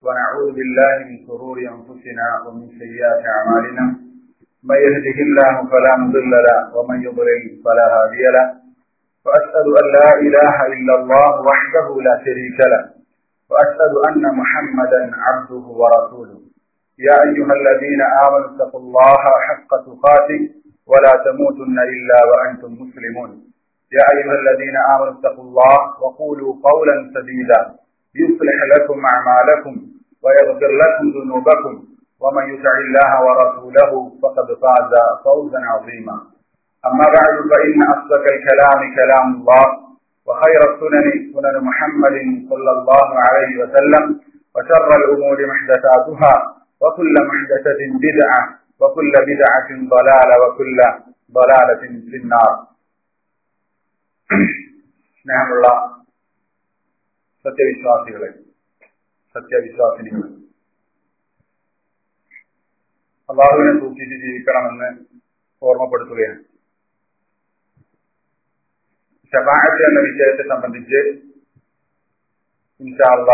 ونعوذ بالله من شرور أنفسنا ومن سيئات أعمالنا من يهده الله فلا مضل له ومن يضلل فلا هادي له وأشهد أن لا إله إلا الله وحده لا شريك له وأشهد أن محمدا عبده ورسوله يا أيها الذين آمنوا اتقوا الله حق تقاته ولا تموتن إلا وأنتم مسلمون يا أيها الذين آمنوا اتقوا الله وقولوا قولا سديدا يصلح لكم أعمالكم ويغفر لكم ذنوبكم ومن يطع الله ورسوله فقد فاز فوزا عظيما أما بعد فإن أصدق الكلام كلام الله وخير السنن سنن محمد صلى الله عليه وسلم وشر الأمور محدثاتها وكل محدثة بدعة وكل بدعة ضلالة وكل ضلالة في النار സ്നേഹമുള്ള സത്യവിശ്വാസികളെ സത്യവിശ്വാസിനികളെ അള്ളാഹുവിനെ സൂക്ഷിച്ച് ജീവിക്കണമെന്ന് ഓർമ്മപ്പെടുത്തുകയാണ് ഷഫാഅത്ത് എന്ന വിഷയത്തെ സംബന്ധിച്ച് ഇൻഷാല്ല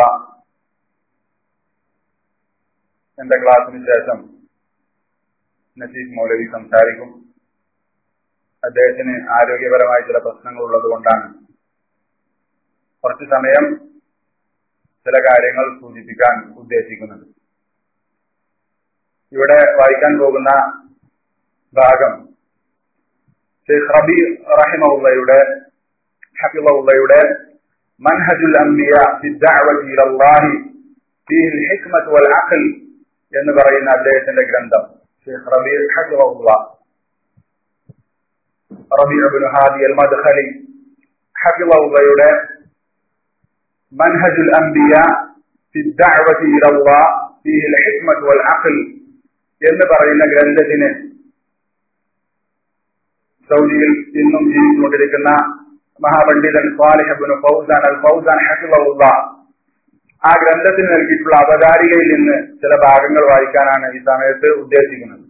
എന്റെ ക്ലാസ്സിന് ശേഷം നസീഫ് മൗലവി സംസാരിക്കും അദ്ദേഹത്തിന് ആരോഗ്യപരമായ ചില പ്രശ്നങ്ങൾ ഉള്ളത് കൊണ്ടാണ് കുറച്ചു സമയം ചില കാര്യങ്ങൾ സൂചിപ്പിക്കാൻ ഉദ്ദേശിക്കുന്നത് ഇവിടെ വായിക്കാൻ പോകുന്ന ഭാഗം ഷെയ്ഖ് റബി റഹിമുള്ളയുടെ ഹഫിളുള്ളയുടെ മൻഹജുൽ അംബിയ ഫി ദഅവതി ഇലല്ലാഹി ഫീഹിൽ ഹിക്മത്ത് വൽ അഖൽ എന്ന് പറയുന്ന അദ്ദേഹത്തിന്റെ ഗ്രന്ഥം ഷെയ്ഖ് റബി ഹഫിളുള്ള റബി അബ്നു ഹാദി അൽ മദ്ഖലി ഹഫിളുള്ളയുടെ മൻഹജുൽ അംബിയ ഫി ദഅവതി ഇലല്ലാഹ് ഫീഹിൽ ഹിക്മത്ത് വൽ അഖൽ എന്ന് പറയുന്ന ഗ്രന്ഥത്തിന് സൗദിയിൽ ഇന്നും ജീവിച്ചുകൊണ്ടിരിക്കുന്ന മഹാപണ്ഡിതൻ സ്വാലിഹബുന് ഫൗസാൻ അൽ ഫൗസാൻ ഹഫിള്ള ആ ഗ്രന്ഥത്തിന് നൽകിയിട്ടുള്ള അവതാരികയിൽ നിന്ന് ചില ഭാഗങ്ങൾ വായിക്കാനാണ് ഈ സമയത്ത് ഉദ്ദേശിക്കുന്നത്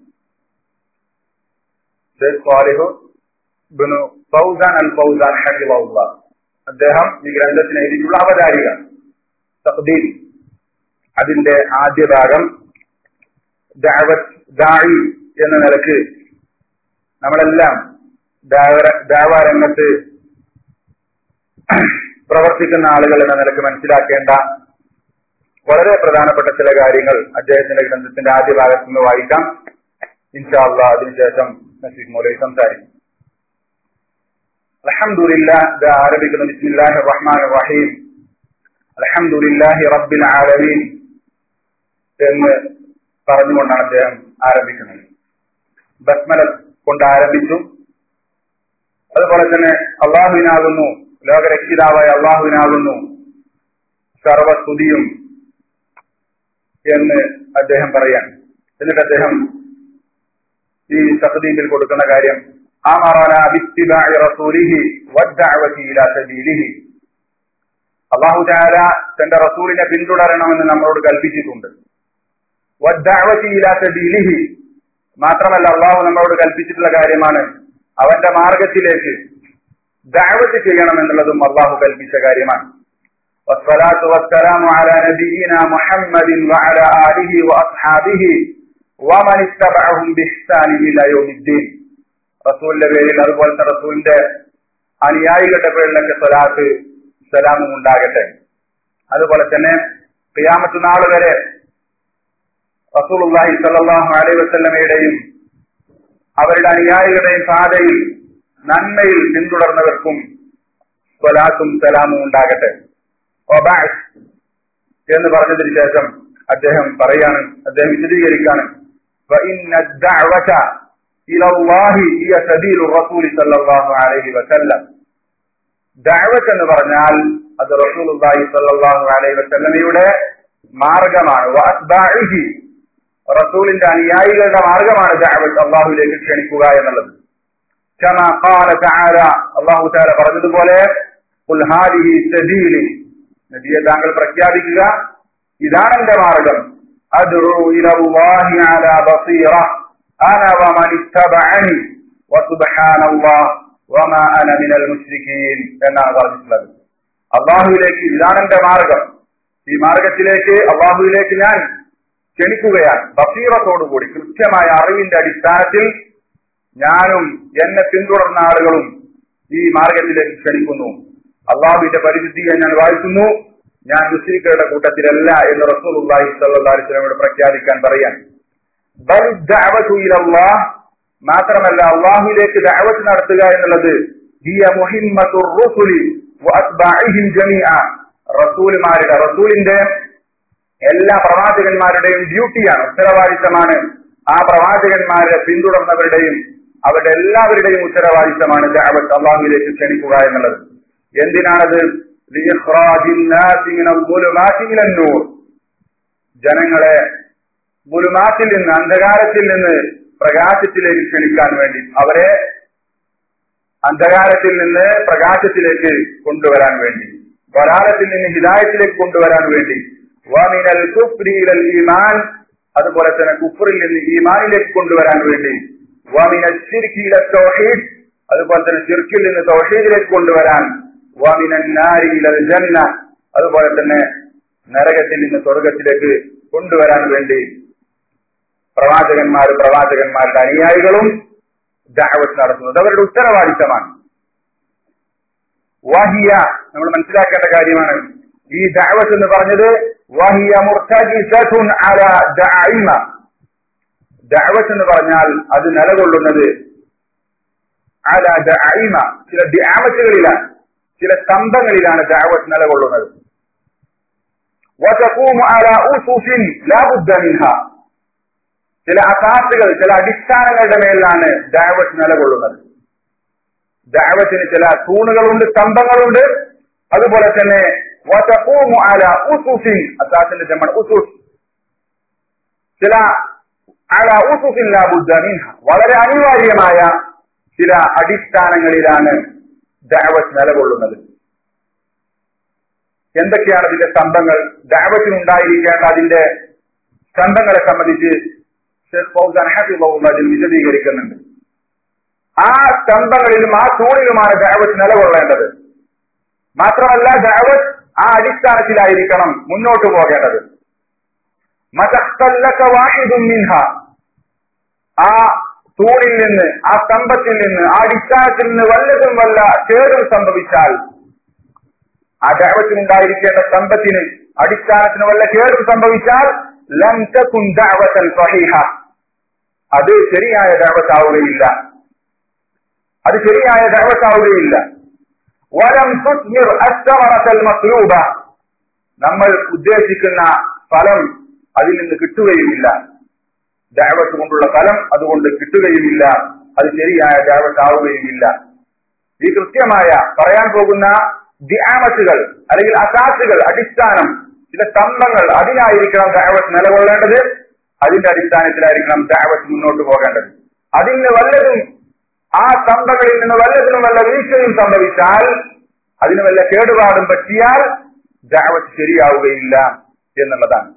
സ്വാലിഹു ബിനു ഫൗസാൻ അൽ ഫൗസാൻ ഹഫിള്ള അദ്ദേഹം ഈ ഗ്രന്ഥത്തിന് എഴുതിയിട്ടുള്ള അവതാരിക തഖ്ദീം അതിന്റെ ആദ്യ ഭാഗം ദഅവത്ത് ദായി എന്ന നിലക്ക് നമ്മളെല്ലാം രംഗത്ത് പ്രവർത്തിക്കുന്ന ആളുകൾ എന്ന നിലക്ക് മനസ്സിലാക്കേണ്ട വളരെ പ്രധാനപ്പെട്ട ചില കാര്യങ്ങൾ അദ്ദേഹത്തിന്റെ ഗ്രന്ഥത്തിന്റെ ആദ്യ ഭാഗത്ത് നിന്ന് വായിക്കാം ഇൻഷാല്ല അതിനുശേഷം നസീഫ് മൗലവി സംസാരിക്കും അലഹമുല്ല ഇത് ആരംഭിക്കുന്നു ബിസ്മില്ലാഹി റഹ്മാൻ റഹീം അലഹമുല്ലാഹി റബ്ബിൽ ആലമീൻ എന്ന് പറഞ്ഞുകൊണ്ടാണ് അദ്ദേഹം ആരംഭിക്കുന്നത് ബസ്മല കൊണ്ട് ആരംഭിച്ചു അതുപോലെ തന്നെ അള്ളാഹുവിനാകുന്നു ലോകരക്ഷിതാവായ അള്ളാഹുവിനാകുന്നു സർവസ്തുതിയും എന്ന് അദ്ദേഹം പറയാൻ എന്നിട്ട് അദ്ദേഹം ഈ സഹദീമിൽ കൊടുക്കുന്ന കാര്യം അള്ളാഹു താര തന്റെ റസൂലിനെ പിന്തുടരണമെന്ന് നമ്മളോട് കൽപ്പിച്ചിട്ടുണ്ട് മാത്രമല്ല അള്ളാഹു നമ്മളോട് കൽപ്പിച്ചിട്ടുള്ള കാര്യമാണ് അവന്റെ മാർഗത്തിലേക്ക് ദാവത്ത് ചെയ്യണം എന്നുള്ളതും അള്ളാഹു കൽപ്പിച്ച കാര്യമാണ് والصلاة والسلام على نبينا محمد وعلى آله وأصحابه ومن اتبعهم بإحسان إلى يوم الدين റസൂലിന്റെ പേരിൽ അതുപോലത്തെ റസൂലിന്റെ അനുയായികളുടെ പേരിലൊക്കെ സ്വലാത്ത് സലാമും ഉണ്ടാകട്ടെ അതുപോലെ തന്നെ ക്രിയാമത്ത് നാൾ വരെ റസൂലുള്ളാഹി സല്ലല്ലാഹു അലൈഹി വസല്ലമയുടെയും അവരുടെ അനുയായികളുടെയും പാതയിൽ നന്മയിൽ പിന്തുടർന്നവർക്കും സ്വലാത്തും സലാമും ഉണ്ടാകട്ടെ എന്ന് പറഞ്ഞതിന് ശേഷം അദ്ദേഹം പറയാണ് അദ്ദേഹം വിശദീകരിക്കാണ് ദഅവത്ത് എന്ന് പറഞ്ഞാൽ അത് റസൂലുള്ളാഹി സ്വല്ലല്ലാഹു അലൈഹി വസല്ലമയുടെ മാർഗമാണ് റസൂലിന്റെ അനുയായികളുടെ മാർഗമാണ് ദഅവത്ത് അള്ളാഹുവിലേക്ക് ക്ഷണിക്കുക എന്നുള്ളത് كما قال تعالى അള്ളാഹു താല പറഞ്ഞതുപോലെ قل هذه سبيلي നബിയെ താങ്കൾ പ്രഖ്യാപിക്കുക ഇതാണ് എന്റെ മാർഗം അദ്ഉ ഇല അല്ലാഹി അലാ ബസീറ അന വമൻ ഇത്തബഅനി വസുബ്ഹാനല്ലാഹ് വമാ അന മിനൽ മുശ്രിക്കീൻ എന്നാണ് പറഞ്ഞിട്ടുള്ളത് അള്ളാഹുവിലേക്ക് ഇതാണ് എന്റെ മാർഗം ഈ മാർഗത്തിലേക്ക് അള്ളാഹുവിലേക്ക് ഞാൻ ക്ഷണിക്കുകയാണ് ബസീറത്തോടുകൂടി കൃത്യമായ അറിവിന്റെ അടിസ്ഥാനത്തിൽ ഞാനും എന്നെ പിന്തുടർന്ന ആളുകളും ഈ മാർഗത്തിലേക്ക് ക്ഷണിക്കുന്നു അള്ളാഹുവിന്റെ പരിശുദ്ധിയെ ഞാൻ വായിക്കുന്നു ഞാൻ മുസ്ലിങ്ങളുടെ കൂട്ടത്തിലല്ല എന്ന് റസൂലുള്ളാഹി സ്വല്ലല്ലാഹു അലൈഹി വസല്ലമയോട് പ്രഖ്യാപിക്കാൻ പറയാൻ ബൽ ദഅവതു ഇലല്ലാഹ് മാത്രമല്ല അള്ളാഹുവിലേക്ക് ദഅവത്ത് നടത്തുക എന്നുള്ളത് ഹിയ മുഹിമ്മത്തുർ റുസുലി വഅത്ബാഇഹിം ജമീഅ റസൂലുമാരുടെ റസൂലിന്റെ എല്ലാ പ്രവാചകന്മാരുടെയും ഡ്യൂട്ടിയാണ് ഉത്തരവാദിത്തമാണ് ആ പ്രവാചകന്മാരെ പിന്തുടർന്നവരുടെയും അവരുടെ എല്ലാവരുടെയും ഉത്തരവാദിത്തമാണ് ദഅവത്ത് അള്ളാഹുവിലേക്ക് ക്ഷണിക്കുക എന്നുള്ളത് എന്തിനാണത് ജനങ്ങളെ ഗുലുമാത്തിൽ നിന്ന് അന്ധകാരത്തിൽ നിന്ന് പ്രകാശത്തിലേക്ക് ക്ഷണിക്കാൻ വേണ്ടി അവരെ അന്ധകാരത്തിൽ നിന്ന് പ്രകാശത്തിലേക്ക് കൊണ്ടുവരാൻ വേണ്ടി വരാലത്തിൽ നിന്ന് ഹിദായത്തിലേക്ക് കൊണ്ടുവരാൻ വേണ്ടി വമിനൽ കുഫ്രിയിലൽ ഈമാൻ അതുപോലെ തന്നെ കുഫറിൽ നിന്ന് ഈമാനിലേക്ക് കൊണ്ടുവരാൻ വേണ്ടി വമിനൽ ശിർക്കിയില തൗഹീദ് അതുപോലെ തന്നെ ശിർക്കിൽ നിന്ന് തൗഹീദിലേക്ക് കൊണ്ടുവരാൻ വമിനൽ നാരിയിലൽ ജന്ന അതുപോലെ തന്നെ നരകത്തിൽ നിന്ന് സ്വർഗത്തിലേക്ക് കൊണ്ടുവരാൻ വേണ്ടി പ്രവാചകന്മാർ പ്രവാചകന്മാരുടെ അനുയായികളും ദഅവത്ത് നടത്തുന്നത് അവരുടെ ഉത്തരവാദിത്തമാണ് വഹിയ നമ്മൾ മനസ്സിലാക്കേണ്ട കാര്യമാണ് ഈ ദഅവത്ത് എന്ന് പറഞ്ഞത് വഹിയ മുർത്തജിസതുൻ അല ദഅഇമ ദഅവത്ത് എന്ന് പറഞ്ഞാൽ അത് നിലകൊള്ളുന്നത് അല ദഅഇമ ചില ദിആമത്തുകളിലാണ് ചില സ്തംഭങ്ങളിലാണ് ദഅവത്ത് നിലകൊള്ളുന്നത് وتقوم على أسس لا بد منها ചില അസാസുകൾ ചില അടിസ്ഥാനങ്ങളുടെ മേലാണ് ദാവത്ത് നിലകൊള്ളുന്നത് ദാവത്തിന് ചില തൂണുകളുണ്ട് സ്തംഭങ്ങളുണ്ട് അതുപോലെ തന്നെ അസാസിന്റെ ജമൺ ഉസൂസ് ചില അല ഉസുഫിൻ വളരെ അനിവാര്യമായ ചില അടിസ്ഥാനങ്ങളിലാണ് ദാവത്ത് നിലകൊള്ളുന്നത് എന്തൊക്കെയാണ് അതിന്റെ സ്തംഭങ്ങൾ ദാവത്തിനുണ്ടായിരിക്കേണ്ട അതിന്റെ സ്തംഭങ്ങളെ സംബന്ധിച്ച് ഷെയ്ഖ് ഫൗസാൻ ഹഫിബുള്ള അതിൽ വിശദീകരിക്കുന്നുണ്ട് ആ സ്തംഭങ്ങളിലും ആ തൂണിലുമാണ് ദാവത്ത് നിലകൊള്ളേണ്ടത് മാത്രമല്ല ദാവത്ത് ആ അടിസ്ഥാനത്തിലായിരിക്കണം മുന്നോട്ട് പോകേണ്ടത് മിൻഹ ആ തൂണിൽ നിന്ന് ആ സ്തംഭത്തിൽ നിന്ന് ആ അടിസ്ഥാനത്തിൽ നിന്ന് വല്ലതും വല്ല കേടും സംഭവിച്ചാൽ ആ ദാവത്തിനുണ്ടായിരിക്കേണ്ട സ്തംഭത്തിന് അടിസ്ഥാനത്തിന് വല്ല കേടും സംഭവിച്ചാൽ ലം തകുൻ ദഅവതൻ സഹീഹ അത് ശരിയായ ദഅവത്താവുകയില്ല അത് ശരിയായ ദഅവത്താവുകയില്ല വലം തുസ്മിർ അസ്തമറത്തൽ മത്ലൂബ നമ്മൾ ഉദ്ദേശിക്കുന്ന ഫലം അതിൽ നിന്ന് കിട്ടുകയുമില്ല ദഅവത്ത് കൊണ്ടുള്ള ഫലം അതുകൊണ്ട് കിട്ടുകയുമില്ല അത് ശരിയായ ദഅവത്താവുകയുമില്ല ഈ കൃത്യമായ പറയാൻ പോകുന്ന ദ്യാമത്തുകൾ അല്ലെങ്കിൽ അസാസുകൾ അടിസ്ഥാനം ചില സ്തംഭങ്ങൾ അതിനായിരിക്കണം ദാവത്ത് നിലകൊള്ളേണ്ടത് അതിന്റെ അടിസ്ഥാനത്തിലായിരിക്കണം ദാവത്ത് മുന്നോട്ട് പോകേണ്ടത് അതിന് വല്ലതും ആ സ്തംഭങ്ങളിൽ നിന്ന് വല്ലതിനും വല്ല വീഴ്ചയും സംഭവിച്ചാൽ അതിന് വല്ല കേടുപാടും പറ്റിയാൽ ദാവത്ത് ശരിയാവുകയില്ല എന്നുള്ളതാണ്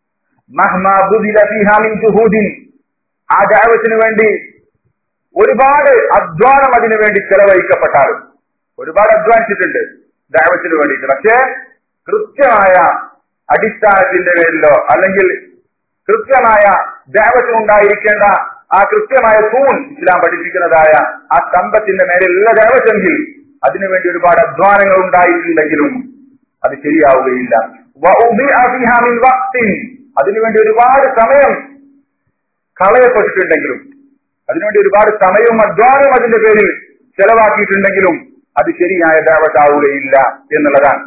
ആ ദാവത്തിന് വേണ്ടി ഒരുപാട് അധ്വാനം അതിനു വേണ്ടി ചെലവഴിക്കപ്പെട്ടാലും ഒരുപാട് അധ്വാനിച്ചിട്ടുണ്ട് ദാവത്തിന് വേണ്ടിയിട്ട് പക്ഷേ കൃത്യമായ അടിസ്ഥാനത്തിന്റെ പേരിലോ അല്ലെങ്കിൽ കൃത്യമായ ദേവത്തിനുണ്ടായിരിക്കേണ്ട ആ കൃത്യമായ തൂൺ ഇസ്ലാം പഠിപ്പിക്കുന്നതായ ആ സ്തംഭത്തിന്റെ മേലെയുള്ള ദേവത്തെങ്കിൽ അതിനുവേണ്ടി ഒരുപാട് അധ്വാനങ്ങൾ ഉണ്ടായിട്ടുണ്ടെങ്കിലും അത് ശരിയാവുകയില്ല അതിനുവേണ്ടി ഒരുപാട് സമയം കളയപ്പെട്ടിട്ടുണ്ടെങ്കിലും അതിനുവേണ്ടി ഒരുപാട് സമയവും അധ്വാനവും അതിന്റെ പേരിൽ ചെലവാക്കിയിട്ടുണ്ടെങ്കിലും അത് ശരിയായ ദേവത്താവുകയില്ല എന്നുള്ളതാണ്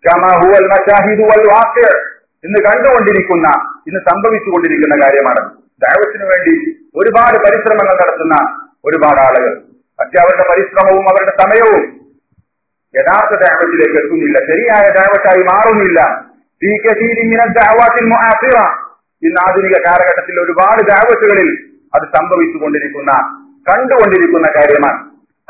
ഇന്ന് കണ്ടുകൊണ്ടിരിക്കുന്ന ഇന്ന് സംഭവിച്ചുകൊണ്ടിരിക്കുന്ന കാര്യമാണ് ദൈവത്തിനു വേണ്ടി ഒരുപാട് പരിശ്രമങ്ങൾ നടത്തുന്ന ഒരുപാട് ആളുകൾ പക്ഷെ അവരുടെ പരിശ്രമവും അവരുടെ സമയവും യഥാർത്ഥ ദൈവത്തിലേക്ക് എത്തുന്നില്ല ശരിയായ ദൈവത്തായി മാറുന്നില്ല ഇന്ന് ആധുനിക കാലഘട്ടത്തിൽ ഒരുപാട് ദൈവത്തുകളിൽ അത് സംഭവിച്ചുകൊണ്ടിരിക്കുന്ന കണ്ടുകൊണ്ടിരിക്കുന്ന കാര്യമാണ്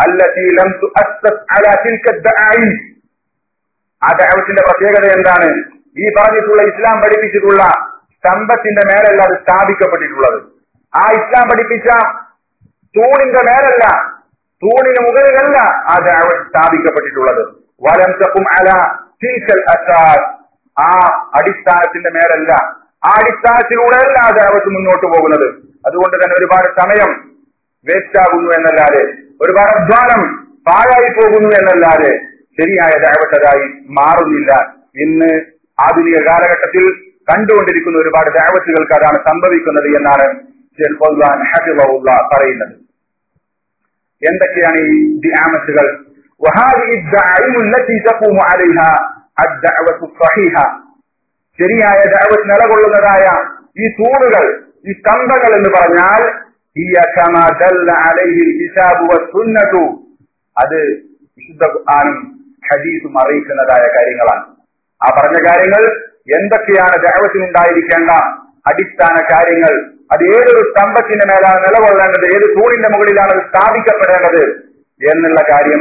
ആ ദൈവത്തിന്റെ പ്രത്യേകത എന്താണ് ഈ പറഞ്ഞിട്ടുള്ള ഇസ്ലാം പഠിപ്പിച്ചിട്ടുള്ള സ്തംഭത്തിന്റെ മേലല്ല അത് സ്ഥാപിക്കപ്പെട്ടിട്ടുള്ളത് ആ ഇസ്ലാം പഠിപ്പിച്ച തൂണിന്റെ മേലല്ല തൂണിന് മുകളിലല്ല ആ ദാവത്ത് സ്ഥാപിക്കപ്പെട്ടിട്ടുള്ളത് വലം തക്കും അല തിൽക്കൽ അസാസ് ആ അടിസ്ഥാനത്തിന്റെ മേലല്ല ആ അടിസ്ഥാനത്തിലൂടെയല്ല ആ ദേവത്ത് മുന്നോട്ട് പോകുന്നത് അതുകൊണ്ട് തന്നെ ഒരുപാട് സമയം വേസ്റ്റ് ആകുന്നു എന്നല്ലാതെ ഒരുപാട് അധ്വാനം പാഴായി പോകുന്നു എന്നല്ലാതെ ശരിയായ ദേവത്തതായി മാറുന്നില്ല ഇന്ന് ആധുനിക കാലഘട്ടത്തിൽ കണ്ടുകൊണ്ടിരിക്കുന്ന ഒരുപാട് ദേവത്തുകൾക്ക് അതാണ് സംഭവിക്കുന്നത് എന്നാണ് ഷെയ്ഖ് ഫൗസാൻ ഹഫിളഹുല്ല പറയുന്നത് എന്തൊക്കെയാണ് ഈ ദിയാമത്തുകൾ وهذه الدعائم التي تقوم عليها الدعوة الصحيحة ശരിയായ ദഅവത്ത് നിലകൊള്ളുന്നതായ ഈ തൂണുകൾ ഈ സ്തംഭങ്ങൾ എന്ന് പറഞ്ഞാൽ هي كما دل عليه الكتاب والسنة അത് വിശുദ്ധ ഖുർആനും ഹദീസും അറിയിക്കുന്നതായ കാര്യങ്ങളാണ് ആ പറഞ്ഞ കാര്യങ്ങൾ എന്തൊക്കെയാണ് ദഅവത്തിനുണ്ടായിരിക്കേണ്ട അടിസ്ഥാന കാര്യങ്ങൾ അത് ഏതൊരു സ്തംഭത്തിന്റെ മേലാണ് നിലകൊള്ളേണ്ടത് ഏത് തൂണിന്റെ മുകളിലാണ് അത് സ്ഥാപിക്കപ്പെടേണ്ടത് എന്നുള്ള കാര്യം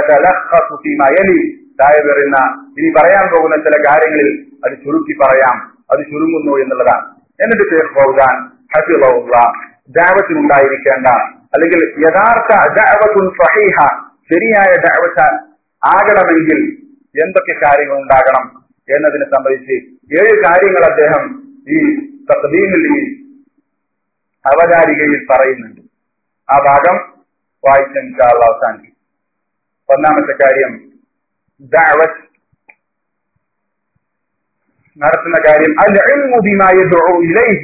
താഴെ വരുന്ന ഇനി പറയാൻ പോകുന്ന ചില കാര്യങ്ങളിൽ അത് ചുരുക്കി പറയാം അത് ചുരുങ്ങുന്നു എന്നുള്ളതാണ് എന്നിട്ട് ഷേഖ് ഫൗസാൻ ഹഫിളഹുള്ള ദാവത്തിനുണ്ടായിരിക്കേണ്ട അല്ലെങ്കിൽ യഥാർത്ഥ ദഅവത്തുൻ സഹീഹ ശരിയായ ദഅവത്ത് ആകണമെങ്കിൽ എന്തൊക്കെ കാര്യങ്ങൾ ഉണ്ടാകണം എന്നതിനെ സംബന്ധിച്ച് ഏഴ് കാര്യങ്ങൾ അദ്ദേഹം ഈ തസ്ബീമിൽ ഈ അവതാരികയിൽ പറയുന്നുണ്ട് ആ ഭാഗം വായിച്ച ഇൻഷാള്ള അവസാനിക്കും ഒന്നാമത്തെ കാര്യം ദഅവത്ത് നടത്തുന്ന കാര്യം അൽ ഇൽമു ബിമാ യദ്ഉ ഇലൈഹി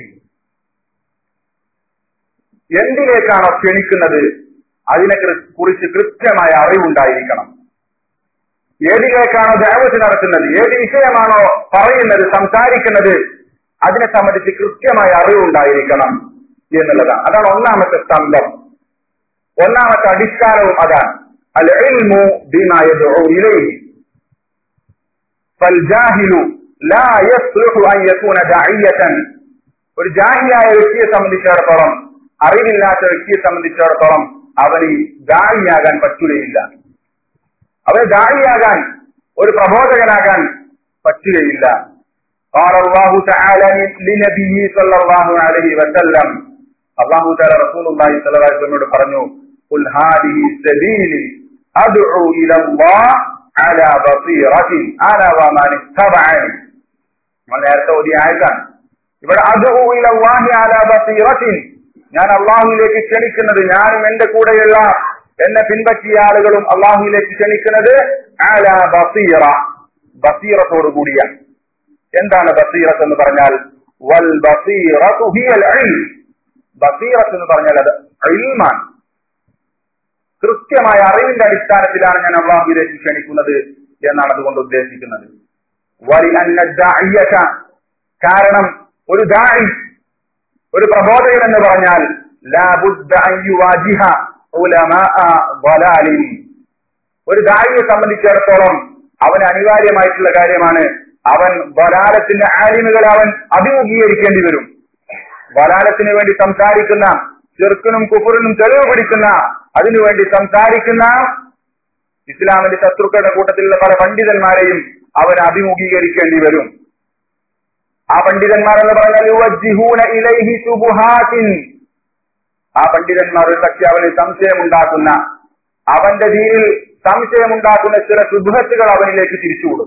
എന്തിലേക്കാണോ ക്ഷണിക്കുന്നത് അതിനെ കുറിച്ച് കൃത്യമായ അറിവുണ്ടായിരിക്കണം ഏതിലേക്കാണോ ദൈവത്ത് നടത്തുന്നത് ഏത് വിഷയമാണോ പറയുന്നത് സംസാരിക്കുന്നത് അതിനെ സംബന്ധിച്ച് കൃത്യമായ അറിവുണ്ടായിരിക്കണം എന്നുള്ളതാണ് അതാണ് ഒന്നാമത്തെ സ്തംഭം ഒന്നാമത്തെ അടിസ്ഥാനവും അതാണ് അൽ ഇൽമു ബിമാ യദ്ഉ ഇലൈഹി ഫൽജാഹിലു ലാ യസ്ലുഹു അൻ യകൂന ദാഇയതൻ ഒരു ജാഹിലായ വ്യക്തിയെ സംബന്ധിച്ചിടത്തോളം അറിവില്ലാത്ത വ്യക്തിയെ സംബന്ധിച്ചിടത്തോളം അവന് ദാഴിയാകാൻ പറ്റുകയില്ല അവന് ദാഴിയാകാൻ ഒരു പ്രബോധകനാകാൻ പറ്റുകയില്ല قال الله تعالى لنبيه صلى الله عليه وسلم الله تعالى رسول الله صلى الله عليه وسلم പറഞ്ഞു قل هذه سبيلي أدعو إلى الله على بصيرة أنا ومن اتبعني നമ്മൾ നേരത്തെ ഓതിയ ആയത്താണ് ഇവിടെ അദുഉ ഇല അല്ലാഹി അലാ ബസീറത്തിൻ ഞാൻ അള്ളാഹുവിലേക്ക് ക്ഷണിക്കുന്നത് ഞാനും എന്റെ കൂടെയുള്ള എന്നെ പിൻപറ്റിയ ആളുകളും അള്ളാഹുവിലേക്ക് ക്ഷണിക്കുന്നത് അല ബസീറ ബസീറത്തോടു കൂടിയാണ് എന്താണ് ബസീറത്ത് എന്ന് പറഞ്ഞാൽ വൽ ബസീറത്തു ഹിയൽ ഇൽം ബസീറത്ത് എന്ന് പറഞ്ഞാൽ അത് ഇൽമാണ് കൃത്യമായ അറിവിന്റെ അടിസ്ഥാനത്തിലാണ് ഞാൻ അള്ളാഹുവിലേക്ക് ക്ഷണിക്കുന്നത് എന്നാണ് അതുകൊണ്ട് ഉദ്ദേശിക്കുന്നത് വലി അന്ന കാരണം ഒരു ദായി ഒരു പ്രബോധകൻ എന്ന് പറഞ്ഞാൽ ഒരു ദായിയെ സംബന്ധിച്ചിടത്തോളം അവന് അനിവാര്യമായിട്ടുള്ള കാര്യമാണ് അവൻ വലാലത്തിന്റെ ആലിമുകൾ അവൻ അഭിമുഖീകരിക്കേണ്ടി വരും വലാലത്തിന് വേണ്ടി സംസാരിക്കുന്ന ചെറുക്കനും കുഫറിനും തെളിവ് പിടിക്കുന്ന അതിനുവേണ്ടി സംസാരിക്കുന്ന ഇസ്ലാമിന്റെ ശത്രുക്കളുടെ കൂട്ടത്തിലുള്ള പല പണ്ഡിതന്മാരെയും അവൻ അഭിമുഖീകരിക്കേണ്ടി വരും ആ പണ്ഡിതന്മാർ എന്ന് പറഞ്ഞാൽ യുവജിഹൂന ഇലൈഹി സുബുഹാത്തിൻ ആ പണ്ഡിതന്മാർ ഒരു പക്ഷെ അവന് സംശയമുണ്ടാക്കുന്ന അവന്റെ ദീനിൽ സംശയമുണ്ടാക്കുന്ന ചില സുബഹത്തുകൾ അവനിലേക്ക് തിരിച്ചുവിടും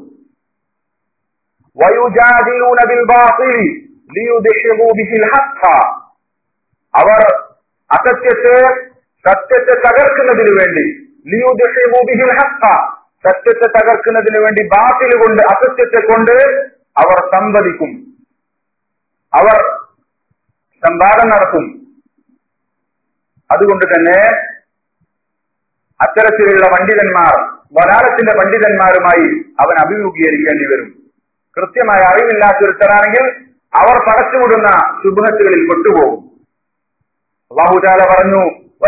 വയുജാദിലൂന ബിൽ ബാത്തിലി ലിയുദ്ഹിബു ബിഹിൽ ഹഖ അവർ അസത്യത്തെ സത്യത്തെ തകർക്കുന്നതിന് വേണ്ടി ലിയുദ്ഹിബു ബിഹിൽ ഹഖ സത്യത്തെ തകർക്കുന്നതിന് വേണ്ടി ബാത്തിൽ കൊണ്ട് അസത്യത്തെ കൊണ്ട് അവർ സംവദിക്കും അവർ സംവാദം നടത്തും അതുകൊണ്ട് തന്നെ അത്തരത്തിലുള്ള പണ്ഡിതന്മാർ വലാലത്തിന്റെ പണ്ഡിതന്മാരുമായി അവൻ അഭിമുഖീകരിക്കേണ്ടി വരും കൃത്യമായ അറിവില്ലാത്തൊരുത്തരാണെങ്കിൽ അവർ പടച്ചുവിടുന്ന ശുഭത്തുകളിൽ പെട്ടുപോകും അള്ളാഹുചാല പറഞ്ഞു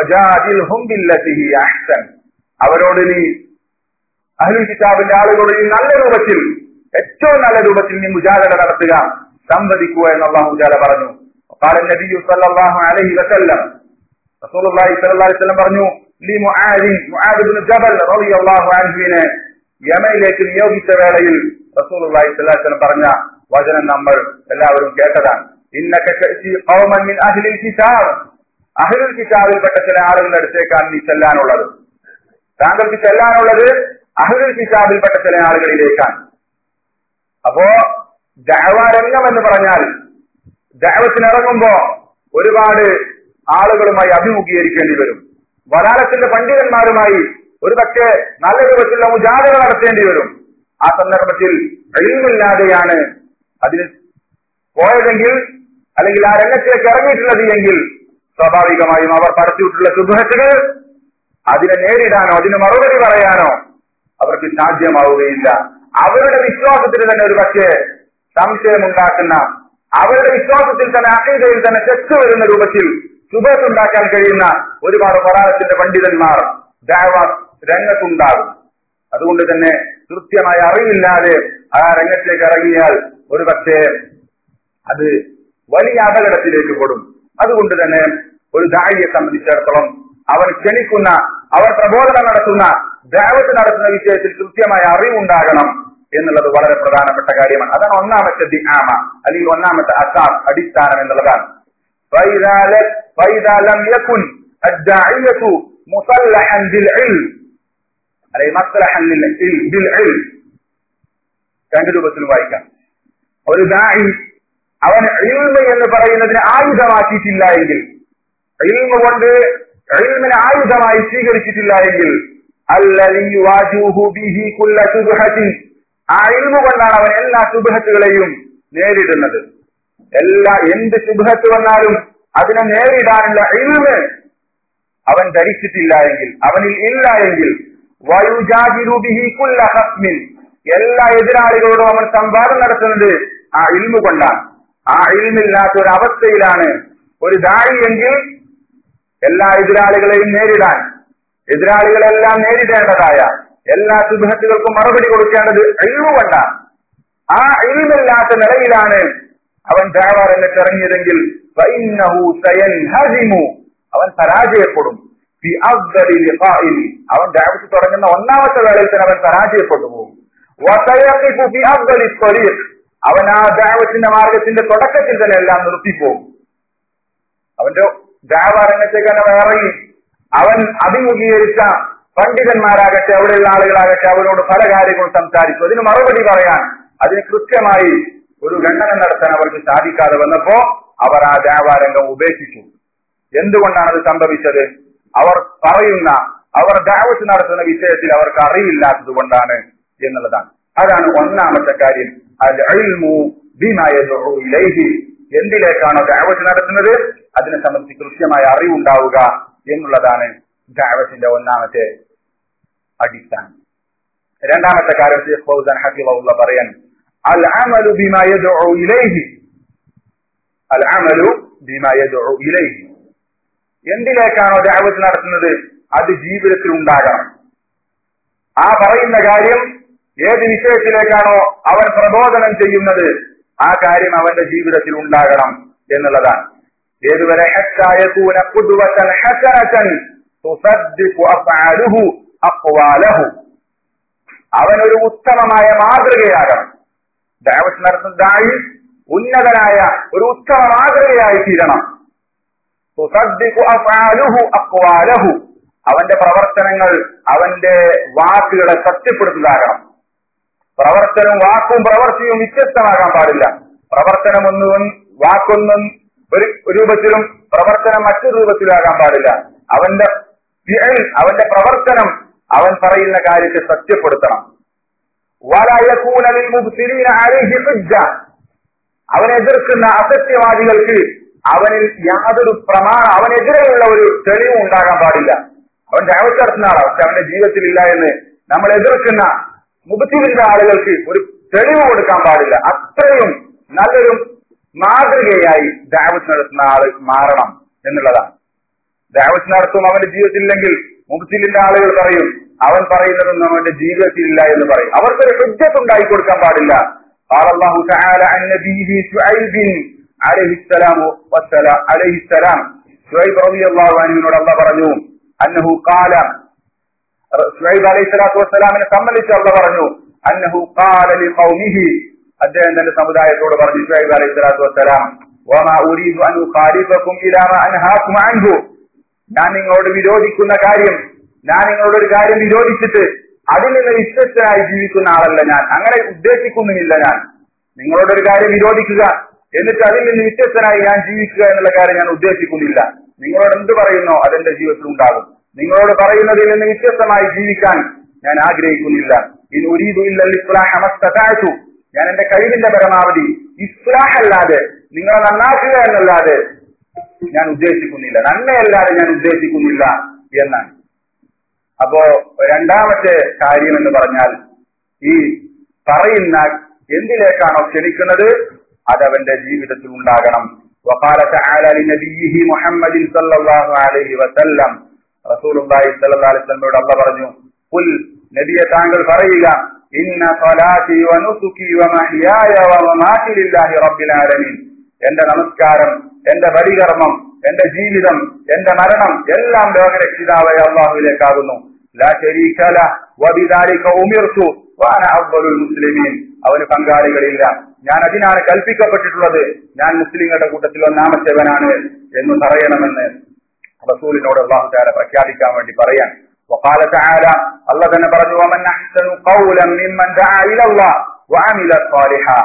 അവരോട് നീ അഹ്ലുൽ കിതാബിന്റെ ആളുകളോട് നീ നല്ല രൂപത്തിൽ ഏറ്റവും നല്ല രൂപത്തിൽ നീ മുജാദല നടത്തുക സംവദിക്കുക എന്ന് അള്ളാഹുചാല പറഞ്ഞു قال النبي صلى الله عليه وسلم رسول الله صلى الله عليه وسلم പറഞ്ഞു ലി മുആദ് മുആദ് ഇബ്നു ജബൽ റളിയല്ലാഹു അൻഹുവിനെ യമനിലേക്ക് നിയോഗിച്ച വേളയിൽ റസൂലുള്ളാഹി സ്വല്ലല്ലാഹു അലൈഹി വസല്ലം പറഞ്ഞ വചനം നമ്മൾ എല്ലാവരും കേട്ടതാണ് ഇന്നക തഅതി ഖൗമൻ മിൻ അഹ്ലിൽ കിതാബ് അഹ്ലുൽ കിതാബിൽപ്പെട്ട ചില ആളുകളുടെ അടുത്തേക്കാണ് നീ ചെല്ലാനുള്ളത് താങ്കൾക്ക് ചെല്ലാനുള്ളത് അഹ്ലുൽ കിതാബിൽപ്പെട്ട ചില ആളുകളിലേക്കാണ് അപ്പോ ദഅവാരംഗം എന്ന് പറഞ്ഞാൽ ദഅവത്തിനിറങ്ങുമ്പോ ഒരുപാട് ആളുകളുമായി അഭിമുഖീകരിക്കേണ്ടി വരും വലാലത്തിന്റെ പണ്ഡിതന്മാരുമായി ഒരു പക്ഷേ നല്ല രൂപത്തിലുള്ള മുജാതക നടത്തേണ്ടി വരും ആ സന്ദർഭത്തിൽ എഴുമില്ലാതെയാണ് അതിന് പോയതെങ്കിൽ അല്ലെങ്കിൽ ആ രംഗത്തിലേക്ക് ഇറങ്ങിയിട്ടുള്ളത് എങ്കിൽ സ്വാഭാവികമായും അവർ പരത്തിയിട്ടുള്ള സുബഹത്തുകൾ അതിനെ നേരിടാനോ അതിന് മറുപടി പറയാനോ അവർക്ക് സാധ്യമാവുകയില്ല അവരുടെ വിശ്വാസത്തിന് തന്നെ ഒരു പക്ഷേ സംശയമുണ്ടാക്കുന്ന അവരുടെ വിശ്വാസത്തിൽ തന്നെ അക്കീതയിൽ തന്നെ തെറ്റ് വരുന്ന രൂപത്തിൽ സുബത്തുണ്ടാക്കാൻ കഴിയുന്ന ഒരുപാട് പരാളത്തിന്റെ പണ്ഡിതന്മാർ ദാവ രംഗത്തുണ്ടാകും അതുകൊണ്ട് തന്നെ കൃത്യമായ അറിവില്ലാതെ ആ രംഗത്തേക്ക് ഇറങ്ങിയാൽ ഒരു പക്ഷേ അത് വലിയ അപകടത്തിലേക്ക് പെടും അതുകൊണ്ട് തന്നെ ഒരു ദാഴിയെ സംബന്ധിച്ചിടത്തോളം അവൻ ക്ഷണിക്കുന്ന അവർ പ്രബോധനം നടത്തുന്ന ദാവത്ത് നടത്തുന്ന വിഷയത്തിൽ കൃത്യമായ അറിവുണ്ടാകണം എന്നുള്ളത് വളരെ പ്രധാനപ്പെട്ട കാര്യമാണ് അതാണ് ഒന്നാമത്തെ ദിആമ അല്ലെങ്കിൽ ഒന്നാമത്തെ അസാസ് അടിസ്ഥാനം എന്നുള്ളതാണ് فإذا ل- فإذا لم يكن الداعية مصلحا بالعلم അല്ലെങ്കിൽ മസ്ലഹൻ للعلم بالعلم രണ്ട് രൂപത്തിൽ വായിക്കാം ഒരു ദായി അവൻ ഇൽമ എന്ന് പറയുന്നതിനെ ആയുധമാക്കിയിട്ടില്ല എങ്കിൽ ഇൽമ കൊണ്ട് ഇൽമിനെ ആയുധമായി സ്വീകരിച്ചിട്ടില്ല എങ്കിൽ അല്ലദീ യുവാജിഹു ബിഹി കുല്ല ശുബ്ഹത്തിൻ ആ ഇൽമ കൊണ്ടാണ് അവൻ എല്ലാ ശുബ്ഹത്തുകളെയും നേരിടുന്നത് എല്ലാ എന്ത് ശുബ്ഹത്ത് വന്നാലും അതിനെ നേരിടാനുള്ള ഇൽമ് അവൻ ധരിച്ചിട്ടില്ല എങ്കിൽ അവനിൽ ഇല്ല എങ്കിൽ വയുജാജിരു ബിഹി കുല്ല ഹസ്മിൻ എല്ലാ എതിരാളികളോടും അവൻ സംവാദം നടത്തുന്നത് ആ ഇൽമു കൊണ്ടാണ് ആ ഇൽമില്ലാത്ത ഒരു അവസ്ഥയിലാണ് ഒരു ദാഴി എങ്കിൽ എല്ലാ എതിരാളികളെയും നേരിടാൻ എതിരാളികളെല്ലാം നേരിടേണ്ടതായ എല്ലാ സുബഹത്തുകൾക്കും മറുപടി കൊടുക്കേണ്ടത് ഇൽമു കൊണ്ടാണ് ആ ഇൽമില്ലാത്ത നിലയിലാണ് അവൻ ദാവ രംഗത്ത് ഇറങ്ങിയതെങ്കിൽ ഫഇന്നഹു സയൻഹസിമു അവൻ പരാജയപ്പെടും ഫി അഫ്ദലി ലിഖാഇൽ അവൻ ദാവത്ത് തുടങ്ങുന്ന ഒന്നാമത്തെ വേളയിൽ തന്നെ അവൻ പരാജയപ്പെട്ടു പോകും വസയഖിഫു ഫി അഫ്ദലി ത്വരീഖ് അവൻ ആ ദാവത്തിന്റെ മാർഗത്തിന്റെ തുടക്കത്തിൽ തന്നെ എല്ലാം നിർത്തിപ്പോകും അവന്റെ ദാവ രംഗത്തേക്ക് തന്നെ ഇറങ്ങി അവൻ അഭിമുഖീകരിച്ച പണ്ഡിതന്മാരാകട്ടെ അവിടെയുള്ള ആളുകളാകട്ടെ അവരോട് പല കാര്യങ്ങളും സംസാരിച്ചു അതിന് മറുപടി പറയാൻ അതിന് കൃത്യമായി ഒരു ഗണന നടത്താൻ അവർക്ക് സാധിക്കാതെ വന്നപ്പോ അവർ ആ ദാവാരംഗം ഉപേക്ഷിച്ചു എന്തുകൊണ്ടാണ് അത് സംഭവിച്ചത് അവർ പറയുന്ന അവർ ദാവത്ത് നടത്തുന്ന വിഷയത്തിൽ അവർക്ക് അറിയില്ലാത്തത് കൊണ്ടാണ് എന്നുള്ളതാണ് അതാണ് ഒന്നാമത്തെ കാര്യം അൽ ഇൽമു ബിമാ യദ്ഉ ഇലൈഹി എന്തിലേക്കാണോ ദാവത്ത് നടത്തുന്നത് അതിനെ സംബന്ധിച്ച് കൃത്യമായ അറിവുണ്ടാവുക എന്നുള്ളതാണ് ദാവത്തിന്റെ ഒന്നാമത്തെ അടിസ്ഥാനം രണ്ടാമത്തെ കാര്യം ഷെയ്ഖ് ഫൗസാൻ ഹഫിളഹുള്ള പറയാൻ അൽ അമലു ബിമാ യദ്ഉ ഇലൈഹി അൽ അമലു ബിമാ യദ്ഉ ഇലൈഹി എന്തിലേക്കാണോ ദാവത്ത് നടത്തുന്നത് അത് ജീവിതത്തിൽ ഉണ്ടാകണം ആ പറയുന്ന കാര്യം ഏത് വിഷയത്തിലേക്കാണോ അവൻ പ്രബോധനം ചെയ്യുന്നത് ആ കാര്യം അവന്റെ ജീവിതത്തിൽ ഉണ്ടാകണം എന്നുള്ളതാണ് ഏതുവരെ حتى يكون قدوة حسنة تصدق أفعاله أقواله അവൻ ഒരു ഉത്തമമായ മാതൃകയാകണം ദാവത്ത് നടത്തുന്ന ദായി ഉന്നതനായ ഒരു ഉത്തമ മാതൃകയായി തീരണം തുസദ്ദിഖു അഫ്ആലുഹു അഖ്വാലഹു അവന്റെ പ്രവർത്തനങ്ങൾ അവന്റെ വാക്കുകളെ സത്യപ്പെടുത്തുന്നതാകണം പ്രവർത്തനവും വാക്കും പ്രവൃത്തിയും വ്യത്യസ്തമാകാൻ പാടില്ല പ്രവർത്തനം ഒന്നും വാക്കൊന്നും ഒരു രൂപത്തിലും പ്രവർത്തനം മറ്റൊരു രൂപത്തിലാകാൻ പാടില്ല അവന്റെ ഫിഅൽ, അവന്റെ പ്രവർത്തനം അവൻ പറയുന്ന കാര്യത്തെ സത്യപ്പെടുത്തണം ولا يكون للمبتلين عليه حجة അവനെ എതിർക്കുന്ന അസത്യവാദികൾക്ക് അവനിൽ യാതൊരു പ്രമാണ അവനെതിരെയുള്ള ഒരു തെളിവും ഉണ്ടാകാൻ പാടില്ല അവൻ ദാവത്ത് നടത്തുന്ന ആളാണ് പക്ഷെ അവന്റെ ജീവിതത്തിൽ ഇല്ല എന്ന് നമ്മൾ എതിർക്കുന്ന മുബത്തിലിന്റെ ആളുകൾക്ക് ഒരു തെളിവ് കൊടുക്കാൻ പാടില്ല അത്രയും നല്ലൊരു മാതൃകയായി ദാവത്ത് നടത്തുന്ന ആള് മാറണം എന്നുള്ളതാണ് ദാവത്ത് നടത്തും അവന്റെ ജീവിതത്തിലില്ലെങ്കിൽ മുബത്തിലിന്റെ ആളുകൾ പറയും അവൻ പറയുന്നതൊന്നും അവന്റെ ജീവിതത്തിലില്ല എന്ന് പറയും അവർക്കൊരു ഹുജ്ജത്ത് ഉണ്ടായി കൊടുക്കാൻ പാടില്ല قال الله تعالى عن نبيه شعيب عليه السلام والسلام عليه السلام شعيب رضي الله عنه الله പറഞ്ഞു അന്നഹു قال ഷുഐബ് അലൈഹി സ്വലാത്തു വസ്സലാമിനെ സംബന്ധിച്ച് അള്ള പറഞ്ഞു അന്നഹു ഖാല ലിഖൗമിഹി അദ്ദേഹം തന്റെ സമുദായത്തോട് പറഞ്ഞു ഷുഐബ് അലൈഹി സ്വലാത്തു വസ്സലാം വമാ ഉരീദു അൻ ഉഖാലിഫക്കും ഇലാ മാ അൻഹാകും അൻഹു ഞാൻ നിങ്ങളോട് വിരോധിക്കുന്ന കാര്യം ഞാൻ നിങ്ങളോട് ഒരു കാര്യം വിരോധിച്ചിട്ട് അതിൽ നിന്ന് വിശ്വസ്തനായി ജീവിക്കുന്ന ആളല്ല ഞാൻ അങ്ങനെ ഉദ്ദേശിക്കുന്നുമില്ല ഞാൻ നിങ്ങളോട് ഒരു കാര്യം വിരോധിക്കുക എന്നിട്ട് അതിൽ നിന്ന് വ്യത്യസ്തനായി ഞാൻ ജീവിക്കുക എന്നുള്ള കാര്യം ഞാൻ ഉദ്ദേശിക്കുന്നില്ല നിങ്ങളോട് എന്ത് പറയുന്നോ അതെന്റെ ജീവിതത്തിൽ ഉണ്ടാകും നിങ്ങളോട് പറയുന്നതിൽ നിന്ന് വ്യത്യസ്തമായി ജീവിക്കാൻ ഞാൻ ആഗ്രഹിക്കുന്നില്ല ഇൻ ഉരീദു ഇല്ലൽ ഇസ്ലാഹ മസ്തതഅതു ഞാൻ എന്റെ കഴിവിന്റെ പരമാവധി ഇസ്ലാഹ് അല്ലാതെ നിങ്ങളെ നന്നാക്കുക എന്നല്ലാതെ ഞാൻ ഉദ്ദേശിക്കുന്നില്ല നന്മയല്ലാതെ ഞാൻ ഉദ്ദേശിക്കുന്നില്ല എന്നാണ് അപ്പോ രണ്ടാമത്തെ കാര്യം എന്ന് പറഞ്ഞാൽ ഈ പറയുന്ന എന്തിലേക്കാണോ ക്ഷണിക്കുന്നത് അത് അവന്റെ ജീവിതത്തിൽ ഉണ്ടാകണം وقال تعالى لنبيه محمد صلى الله عليه وسلم رسول الله صلى الله عليه وسلم അല്ല പറഞ്ഞു قل നബിയെ താങ്കൾ പറയുക ഇന്ന സ്വലാത്തി വനുസുക്കി വമഹ്യായ വമമാതി ലില്ലാഹി റബ്ബിൽ ആലമീൻ എന്റെ നമസ്കാരം എന്റെ ബലികർമ്മം എന്റെ ജീവിതം എന്റെ മരണം എല്ലാം ലോകരക്ഷിതാവായ അള്ളാഹുവിലേക്കാകുന്നു ലാ ശരീക ല വബിദാലിക ഉമിർതു വാന അവ്വലുൽ മുസ്ലിമീൻ അവന് പങ്കാളികളില്ല ഞാൻ അതിനാണ് കൽപ്പിക്കപ്പെട്ടിട്ടുള്ളത് ഞാൻ മുസ്ലിങ്ങളുടെ കൂട്ടത്തിൽ ഒന്നാമത്തേവനാണ് എന്ന് പറയണമെന്ന് റസൂലിനോട് അള്ളാഹു താല പ്രഖ്യാപിക്കാൻ വേണ്ടി പറയാൻ وقال تعالى الله തന്നെ പറഞ്ഞു ومن أحسن قولا ممن دعا إلى الله وعمل صالحا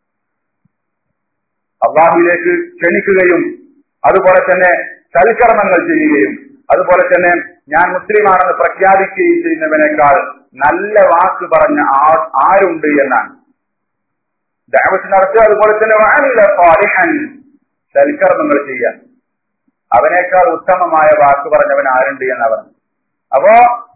അള്ളാഹുവിലേക്ക് ക്ഷണിക്കുകയും അതുപോലെ തന്നെ സൽക്കർമ്മങ്ങൾ ചെയ്യുകയും അതുപോലെ തന്നെ ഞാൻ മുസ്ലിമാണെന്ന് പ്രഖ്യാപിക്കുകയും ചെയ്യുന്നവനേക്കാൾ നല്ല വാക്ക് പറഞ്ഞ ആ- ആരുണ്ട് എന്നാണ് ദഅവത്ത് നടത്തുക അതുപോലെ തന്നെ വഅമില സാലിഹൻ സൽക്കർമ്മങ്ങൾ ചെയ്യാൻ അവനേക്കാൾ ഉത്തമമായ വാക്ക് പറഞ്ഞവൻ ആരുണ്ട് എന്നവർ അപ്പോ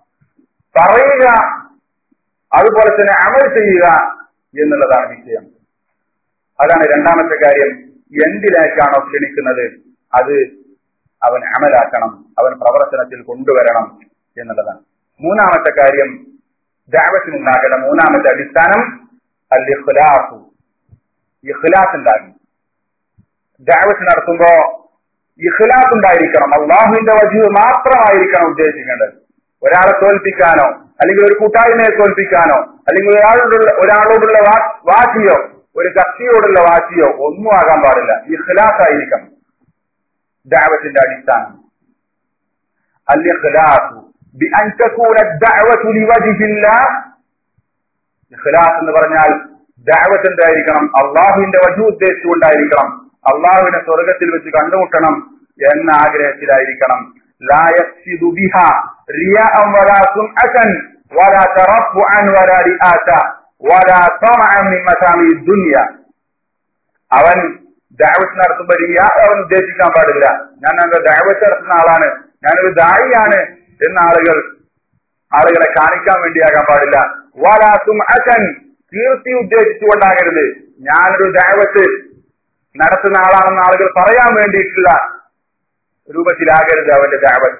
പറയുക അതുപോലെ തന്നെ അമൽ ചെയ്യുക എന്നുള്ളതാണ് വിഷയം അതാണ് രണ്ടാമത്തെ കാര്യം എന്തിലേക്കാണോ ക്ഷണിക്കുന്നത് അത് അവൻ അമലാക്കണം അവൻ പ്രവർത്തനത്തിൽ കൊണ്ടുവരണം എന്നുള്ളതാണ് മൂന്നാമത്തെ കാര്യം ദാവത്തിനുണ്ടാകേണ്ട മൂന്നാമത്തെ അടിസ്ഥാനം അൽ ഇഖ്ലാസു ഇഖ്ലാസ് ഉണ്ടാകും ദാവത്ത് നടത്തുമ്പോ ഇഖ്ലാസ് ഉണ്ടായിരിക്കണം അള്ളാഹുവിന്റെ വജീവ് മാത്രമായിരിക്കണം ഉദ്ദേശിക്കേണ്ടത് ഒരാളെ തോൽപ്പിക്കാനോ അല്ലെങ്കിൽ ഒരു കൂട്ടായ്മയെ തോൽപ്പിക്കാനോ അല്ലെങ്കിൽ ഒരാളോടുള്ള ഒരാളോടുള്ള വാ- വാശിയോ ഒരു കക്ഷിയോടുള്ള വാശിയോ ഒന്നും ആകാൻ പാടില്ല ഇഖ്ലാസ് ആയിരിക്കണം ദാവത്തിന്റെ അടിസ്ഥാനം അൽ-ഇഖ്ലാസു ബിഅൻ തകൂന الدعوة لوجه الله ഇഖ്ലാസ് എന്ന് പറഞ്ഞാൽ ദഅവത്ത് എന്തായിരിക്കണം അള്ളാഹുവിന്റെ വജു ഉദ്ദേശിച്ചുകൊണ്ടായിരിക്കണം അള്ളാഹുവിനെ സ്വർഗത്തിൽ വെച്ച് കണ്ടുമുട്ടണം എന്ന ആഗ്രഹത്തിലായിരിക്കണം لا يقصد بها رياء ولا سمعة ولا ترفعا ولا رئاسة ولا طمعا من متامع الدنيا അവൻ ദാവത്ത് നടത്തുമ്പോ റിയാ അവൻ ഉദ്ദേശിക്കാൻ പാടില്ല ഞാൻ അങ്ങനെ ദാവത്ത് നടത്തുന്ന ആളാണ് ഞാനൊരു ദായിയാണ് എന്ന ആളുകൾ ആളുകളെ കാണിക്കാൻ വേണ്ടിയാകാൻ പാടില്ല വലാസും അച്ഛൻ കീർത്തി ഉദ്ദേശിച്ചുകൊണ്ടാകരുത് ഞാനൊരു ദാവത്ത് നടത്തുന്ന ആളാണെന്ന് ആളുകൾ പറയാൻ വേണ്ടിയിട്ടുള്ള രൂപത്തിലാകരുത് അവന്റെ ദാവത്ത്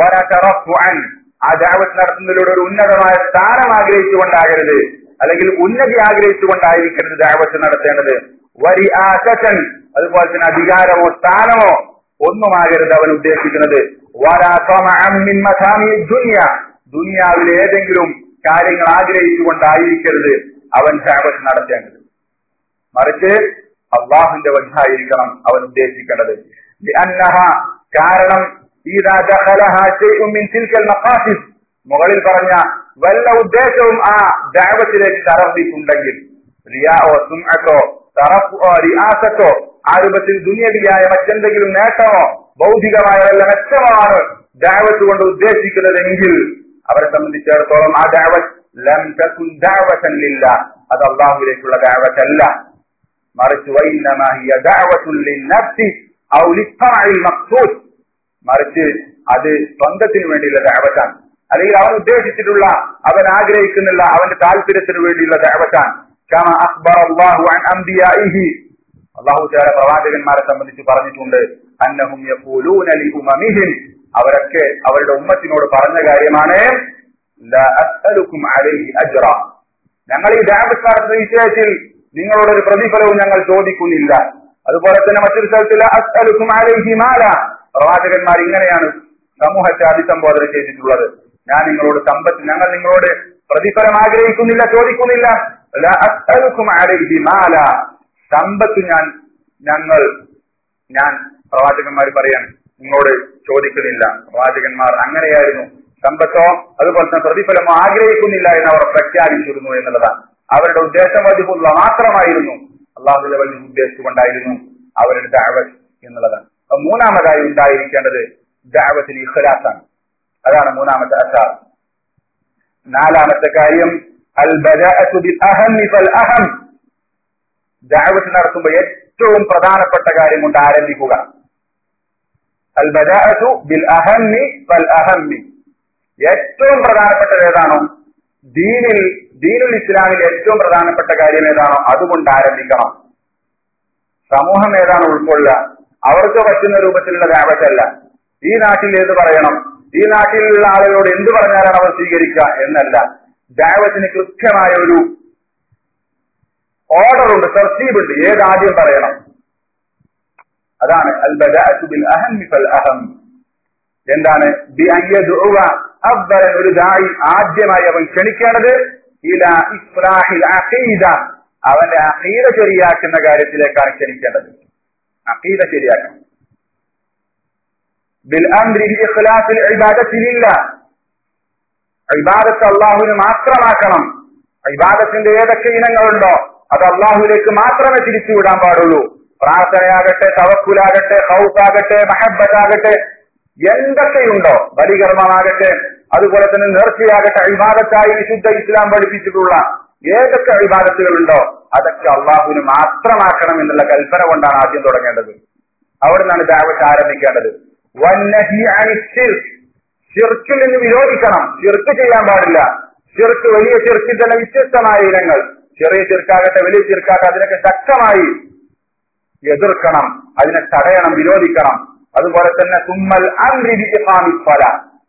വരൻ ആ ദാവത്ത് നടത്തുന്നതിലൂടെ ഒരു ഉന്നതമായ സ്ഥാനം ആഗ്രഹിച്ചുകൊണ്ടാകരുത് അല്ലെങ്കിൽ ഉന്നതി ആഗ്രഹിച്ചുകൊണ്ടായിരിക്കരുത് ദാവത്ത് നടത്തേണ്ടത് വരി ആശൻ അതുപോലെ തന്നെ അധികാരമോ സ്ഥാനമോ ഒന്നുമാകരുത് അവൻ ഉദ്ദേശിക്കുന്നത് വരാ ത്വമഅൻ മിൻ മഥാമി ദുനിയ ദുനിയാവിലെ ഏതെങ്കിലും കാര്യങ്ങൾ ആഗ്രഹിച്ചുകൊണ്ടായിരിക്കരുത് അവൻ ദാവത്ത് നടത്തേണ്ടത് മറിച്ച് അള്ളാഹുന്റെ വജായിരിക്കണം അവൻ ഉദ്ദേശിക്കേണ്ടത് لأنها കാരണം إذا دخلها شيء من تلك المقاصد മുകളിൽ പറഞ്ഞ വല്ല ഉദ്ദേശവും ആ ദാവത്തിലേക്ക് തറന്നിട്ടുണ്ടെങ്കിൽ റിയാവോ സുംഅത്തോ തറഫോ റിയാസത്തോ ആ രൂപത്തിൽ ദുനിയവിയായ മറ്റെന്തെങ്കിലും നേട്ടമോ ഭൗതികമായ വല്ല മെച്ചമാണ് ദാവത്ത് കൊണ്ട് ഉദ്ദേശിക്കുന്നതെങ്കിൽ അവരെ സംബന്ധിച്ചിടത്തോളം ആ ദാവത്ത് ലം തകുൻ ദഅവതൻ ലില്ലാ അത് അള്ളാഹുവിലേക്കുള്ള ദാവത്തല്ല മറിച്ച് വൈന്നമാ ഹിയ ദഅവത്തുൻ ലിന്നഫ്സി ഔ ലിത്തമഇൽ മഖ്സൂദ് മറിച്ച് അത് സ്വന്തത്തിന് വേണ്ടിയുള്ള ദഅവത്താണ് അല്ലെങ്കിൽ അവൻ ഉദ്ദേശിച്ചിട്ടുള്ള അവൻ ആഗ്രഹിക്കുന്നില്ല അവന്റെ താല്പര്യത്തിന് വേണ്ടിയുള്ള ദഅവത്താണ് കമ അഖ്ബറ അല്ലാഹു അൻ അംബിയാഇഹി അല്ലാഹു തആല പ്രവാചകന്മാരെ സംബന്ധിച്ച് പറഞ്ഞിട്ടുണ്ട് അന്നഹും യഖൂലൂന ലി ഉമമിഹിം അവരൊക്കെ അവരുടെ ഉമ്മത്തിനോട് പറഞ്ഞ കാര്യമാണ് ലാ അസ്അലുക്കും അലൈഹി അജ്റ ഞങ്ങൾ ഈ ദാവത്ത് നടത്തുന്ന വിഷയത്തിൽ നിങ്ങളോട് ഒരു പ്രതിഫലവും ഞങ്ങൾ ചോദിക്കുന്നില്ല അതുപോലെ തന്നെ മറ്റൊരു സ്ഥലത്തിൽ അസ്അലുക്കും അലൈഹി മാല പ്രവാചകന്മാർ ഇങ്ങനെയാണ് സമൂഹത്തെ അഭിസംബോധന ചെയ്തിട്ടുള്ളത് ഞാൻ നിങ്ങളോട് സമ്പത്ത് ഞങ്ങൾ നിങ്ങളോട് പ്രതിഫലം ആഗ്രഹിക്കുന്നില്ല ചോദിക്കുന്നില്ല ലാ അസ്അലുക്കും അലൈഹി മാല സമ്പത്ത് ഞാൻ ഞങ്ങൾ ഞാൻ പ്രവാചകന്മാർ പറയാൻ നിങ്ങളോട് ചോദിക്കുന്നില്ല പ്രവാചകന്മാർ അങ്ങനെയായിരുന്നു സമ്പത്തോ അതുപോലെ തന്നെ പ്രതിഫലമോ ആഗ്രഹിക്കുന്നില്ല എന്ന് അവർ പ്രഖ്യാപിച്ചിരുന്നു എന്നുള്ളതാണ് അവരുടെ ഉദ്ദേശം വധിപ്പുള്ള മാത്രമായിരുന്നു അള്ളാഹുവിന്റെ വലിയ ഉദ്ദേശിച്ചുകൊണ്ടായിരുന്നു അവരുടെ ദാവത്ത് എന്നുള്ളതാണ് അപ്പൊ മൂന്നാമതായി ഉണ്ടായിരിക്കേണ്ടത് ദാവത്തിന് ഇഖലാസാണ് അതാണ് മൂന്നാമത്തെ അസാർ നാലാമത്തെ കാര്യം അൽ ബദഅതു ബിൽ അഹമ്മി ഫൽ അഹം ദഅവത്ത് നടത്തുമ്പോൾ ഏറ്റവും പ്രധാനപ്പെട്ട കാര്യം കൊണ്ട് ആരംഭിക്കുക അൽ ബദഅതു ബിൽ അഹമ്മി ഫൽ അഹമ്മി ഏറ്റവും പ്രധാനപ്പെട്ടത് ഏതാണോ ദീനിൽ ദീനുൽ ഇസ്ലാമിൽ ഏറ്റവും പ്രധാനപ്പെട്ട കാര്യം ഏതാണോ അതുകൊണ്ട് ആരംഭിക്കണം സമൂഹം ഏതാണ് ഉൾക്കൊള്ളുക അവർക്ക് പറ്റുന്ന രൂപത്തിലുള്ള ദാവത്തല്ല ഈ നാട്ടിൽ ഏത് പറയണം ഈ നാട്ടിലുള്ള ആളുകളോട് എന്ത് പറഞ്ഞാലാണ് അവർ സ്വീകരിക്കുക എന്നല്ല ദാവത്തിന് കൃത്യമായ ഒരു ഓർഡർ ഉണ്ട് തർത്തീബ് ഉണ്ട് ഏത് ആദ്യം പറയണം അതാണ് അൽ ബദഅതു ബിൽ അഹമ്മി ഫൽ അഹം എന്താണ് ബി അൻ യദ്ഉവ അവ്വലൻ ഒരു ദായി ആദ്യമായി അവൻ ക്ഷണിക്കേണ്ടത് ഇല ഇസ്ലാഹിൽ അഖീദ അവന്റെ അഖീദ ശരിയാക്കുന്ന കാര്യത്തിലേക്കാണ് ക്ഷണിക്കേണ്ടത് അഖീദ ശരിയാക്കണം ബിൽ അംരി ബി ഇഖ്ലാസിൽ ഇബാദത്തി ലില്ലാ ഇബാദത്ത് അള്ളാഹുവിന് മാത്രമാക്കണം ഇബാദത്തിന്റെ ഏതൊക്കെ ഇനങ്ങളുണ്ടോ അത് അള്ളാഹുവിലേക്ക് മാത്രമേ തിരിച്ചുവിടാൻ പാടുള്ളൂ പ്രാർത്ഥനയാകട്ടെ തവക്കുലാകട്ടെ ഹൗസാകട്ടെ മഹബത്താകട്ടെ എന്തൊക്കെയുണ്ടോ ബലികർമ്മമാകട്ടെ അതുപോലെ തന്നെ നേർച്ചയാകട്ടെ അഭിഭാഗത്തായി വിശുദ്ധ ഇസ്ലാം പഠിപ്പിച്ചിട്ടുള്ള ഏതൊക്കെ അഭിഭാഗത്തുകളുണ്ടോ അതൊക്കെ അള്ളാഹുവിന് മാത്രമാക്കണം എന്നുള്ള കൽപ്പന കൊണ്ടാണ് ആദ്യം തുടങ്ങേണ്ടത് അവിടെ നിന്നാണ് ദാവത്ത് ആരംഭിക്കേണ്ടത് വന്നഹി അനി ശിർക്ക്. ശിർക്കിൽ നിന്ന് വിരോധിക്കണം ശിർക്ക് ചെയ്യാൻ പാടില്ല ശിർക്ക് വലിയ ശിർക്കിൽ തന്നെ വ്യത്യസ്തമായ ഇനങ്ങൾ ചെറിയ ചെറുക്കാകട്ടെ വലിയ ചെറുക്കാകട്ടെ അതിനൊക്കെ ശക്തമായി എതിർക്കണം അതിനെ തടയണം വിരോധിക്കണം അതുപോലെ തന്നെ തുമ്മൽ ഫല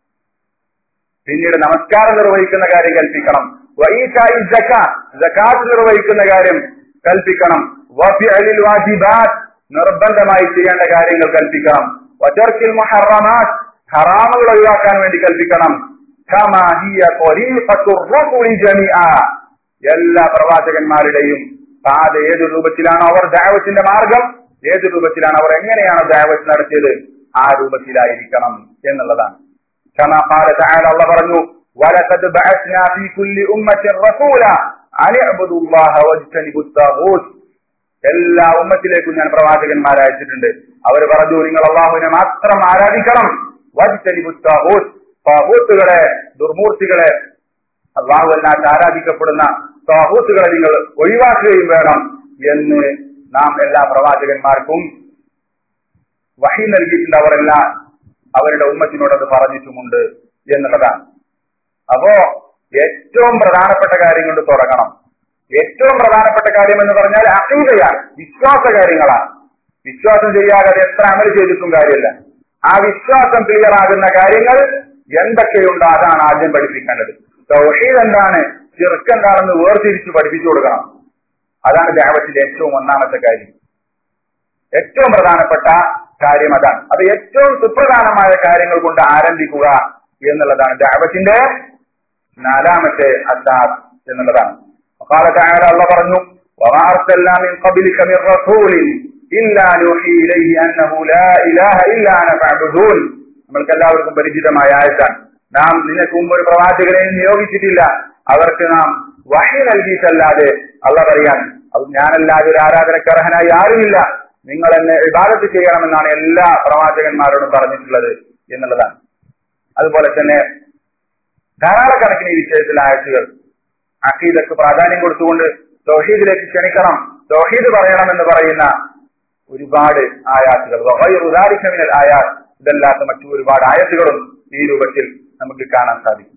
പിന്നീട് നമസ്കാരം നിർവഹിക്കുന്ന കാര്യം കൽപ്പിക്കണം വഈതാഇ സക്കാത്ത് സക്കാത്ത് നിർവഹിക്കുന്ന കാര്യം കൽപ്പിക്കണം വഫിഅലിൽ വാജിബാത്ത് നിർബന്ധമായി ചെയ്യേണ്ട കാര്യങ്ങൾ കൽപ്പിക്കണം വതർക്കിൽ മുഹറമാത്ത് ഹറാമുകൾ ഒഴിവാക്കാൻ വേണ്ടി കൽപ്പിക്കണം കമാ ഹിയ ത്വരീഖത്തുർ റസൂലി ജമീഅ എല്ലാ പ്രവാചകന്മാരുടെയും പാത ഏത് രൂപത്തിലാണോ അവർ ദാവത്തിന്റെ മാർഗം ഏത് രൂപത്തിലാണ് അവർ എങ്ങനെയാണ് ദാവത്ത് നടത്തിയത് ആ രൂപത്തിലായിരിക്കണം എന്നുള്ളതാണ് كما قال تعالى الله പറഞ്ഞു ولقد بعثنا في كل أمة رسولا أن اعبدوا الله واجتنبوا الطاغوت എല്ലാ ഉമ്മത്തിലേക്കും ഞാൻ പ്രവാചകന്മാരെ അയച്ചിട്ടുണ്ട് അവർ പറഞ്ഞു നിങ്ങൾ അള്ളാഹുവിനെ മാത്രം ആരാധിക്കണം വജ്തനിബുത്താഹൂത്ത് താഹൂത്തുകളെ ദുർമൂർത്തികളെ അള്ളാഹു അല്ലാതെ ആരാധിക്കപ്പെടുന്ന താഹൂത്തുകളെ നിങ്ങൾ ഒഴിവാക്കുകയും വേണം എന്ന് നാം എല്ലാ പ്രവാചകന്മാർക്കും വഹി നൽകിയിട്ടുണ്ട് അവരെല്ലാം അവരുടെ ഉമ്മത്തിനോട് അത് പറഞ്ഞിട്ടുമുണ്ട് എന്നുള്ളതാണ് അപ്പോ ഏറ്റവും പ്രധാനപ്പെട്ട കാര്യം കൊണ്ട് തുടങ്ങണം ഏറ്റവും പ്രധാനപ്പെട്ട കാര്യം എന്ന് പറഞ്ഞാൽ അഖീദയാണ് വിശ്വാസ കാര്യങ്ങളാണ് വിശ്വാസം ചെയ്യാതെ അത് എത്ര അമൽ ചെയ്തിട്ടും കാര്യമില്ല ആ വിശ്വാസം ക്ലിയർ ആകുന്ന കാര്യങ്ങൾ എന്തൊക്കെയുണ്ടോ അതാണ് ആദ്യം പഠിപ്പിക്കേണ്ടത് തൗഹീദ് എന്താണ് ചെറുക്ക് എന്താണെന്ന് വേർതിരിച്ച് പഠിപ്പിച്ചു കൊടുക്കണം അതാണ് ദേവത്തിന്റെ ഏറ്റവും ഒന്നാമത്തെ കാര്യം ഏറ്റവും പ്രധാനപ്പെട്ട കാര്യം അതാണ് അത് ഏറ്റവും സുപ്രധാനമായ കാര്യങ്ങൾ കൊണ്ട് ആരംഭിക്കുക എന്നുള്ളതാണ് ദാവത്തിന്റെ നാലാമത്തെ അസാർ എന്നുള്ളതാണ് وقال تعالى الله പറഞ്ഞു وما أرسلنا من قبلك من رسول إلا نوحي إليه أنه لا إله إلا أنا فاعبدون നമ്മൾക്ക് എല്ലാവർക്കും പരിചിതമായ ആയത്താണ് നാം നിനക്ക് മുമ്പ് ഒരു പ്രവാചകനെ നിയോഗിച്ചിട്ടില്ല അവർക്ക് നാം വഹി നൽകിയിട്ടല്ലാതെ അള്ള പറയാൻ അത് ഞാനല്ലാതെ ഒരു ആരാധനക്കർഹനായി ആരുമില്ല നിങ്ങൾ എന്നെ ഇബാദത്ത് ചെയ്യണമെന്നാണ് എല്ലാ പ്രവാചകന്മാരോടും പറഞ്ഞിട്ടുള്ളത് എന്നുള്ളതാണ് അതുപോലെ തന്നെ ധാരാളക്കണക്കിന് ഈ വിഷയത്തിൽ ആയത്തുകൾ അഖീദക്ക് പ്രാധാന്യം കൊടുത്തുകൊണ്ട് തൗഹീദിലേക്ക് ക്ഷണിക്കണം തൗഹീദ് പറയണമെന്ന് പറയുന്ന ഒരുപാട് ആയാത്തുകൾ ഉദാരിക്കമിനൽ ആയാത് ഇതല്ലാത്ത മറ്റു ഒരുപാട് ആയത്തുകളും ഈ രൂപത്തിൽ നമുക്ക് കാണാൻ സാധിക്കും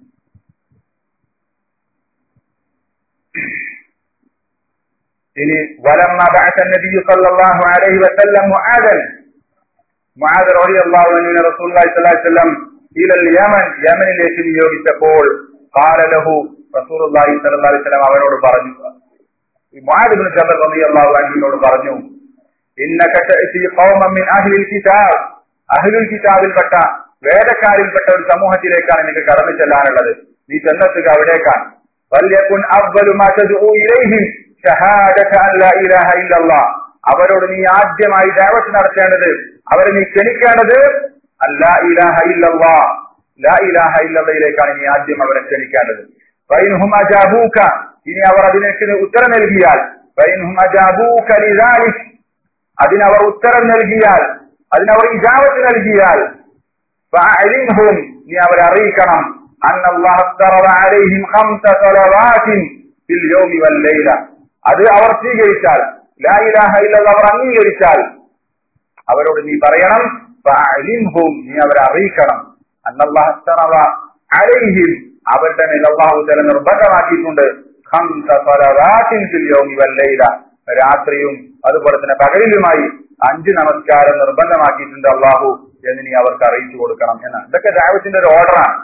ഇനി വലമ്മ ബഅസ നബിയു സല്ലല്ലാഹു അലൈഹി വസല്ലം മുആദൻ മുആദ് റളിയല്ലാഹു അൻഹു റസൂലുള്ളാഹി സ്വല്ലല്ലാഹു അലൈഹി വസല്ലം ഇലൽ യമൻ യമനിലേക്ക് നിയോഗിച്ചപ്പോൾ ഖാല ലഹു റസൂലുള്ളാഹി സ്വല്ലല്ലാഹു അലൈഹി വസല്ലം അവനോട് പറഞ്ഞു മുആദ് ഇബ്നു ജബൽ റളിയല്ലാഹു അൻഹുവിനോട് പറഞ്ഞു ഇന്നക തഅതി ഖൗമൻ മിൻ അഹ്ലിൽ കിതാബ് അഹ്ലുൽ കിതാബിൽപ്പെട്ട വേദക്കാരിൽപ്പെട്ട ഒരു സമൂഹത്തിലേക്കാണ് നിനക്ക് കടന്നു ചെല്ലാനുള്ളത് നീ ചെന്നെത്തുക അവിടേക്കാണ് വല്യകുൻ അവ്വലു മാ തദ്ഉ ഇലൈഹിം ഷഹാദത അൻ ലാ ഇലാഹ ഇല്ലല്ലാഹ് അവരോട് നീ ആദ്യമായി ദഅവത്ത് നടത്തേണ്ടത് അവരെ നീ ക്ഷണിക്കേണ്ടത് അല്ലാ ഇലാഹ ഇല്ലല്ലാഹ് ലാ ഇലാഹ ഇല്ലല്ലയിലേക്കാണ് നീ ആദ്യം അവരെ ക്ഷണിക്കേണ്ടത് ഫൈൻഹും അജാബൂക ഇനി അവർ അതിനേക്ക് ഉത്തരം നൽകിയാൽ فإنهم أجابوك لذلك അതിനവർ ഉത്തരം നൽകിയാൽ അതിനവർ ഇജാവത്ത് നൽകിയാൽ فأعلمهم നീ അവരെ അറിയിക്കണം أن الله افترض عليهم خمس صلوات في اليوم والليلة അത് അവർ സ്വീകരിച്ചാൽ ലാ ഇലാഹ ഇല്ലല്ലാഹ് അവർ അംഗീകരിച്ചാൽ അവരോട് നീ പറയണം فأعلمهم നീ അവരെ അറിയിക്കണം أن الله افترض عليهم അവരുടെ മേൽ അള്ളാഹു തല നിർബന്ധമാക്കിയിട്ടുണ്ട് خمس صلوات في اليوم والليلة രാത്രിയും അതുപോലെ തന്നെ പകലിലുമായി അഞ്ച് നമസ്കാരം നിർബന്ധമാക്കിയിട്ടുണ്ട് അള്ളാഹു എന്ന് നീ അവർക്ക് അറിയിച്ചു കൊടുക്കണം എന്ന് ഇതൊക്കെ ദാവത്തിന്റെ ഒരു ഓർഡറാണ്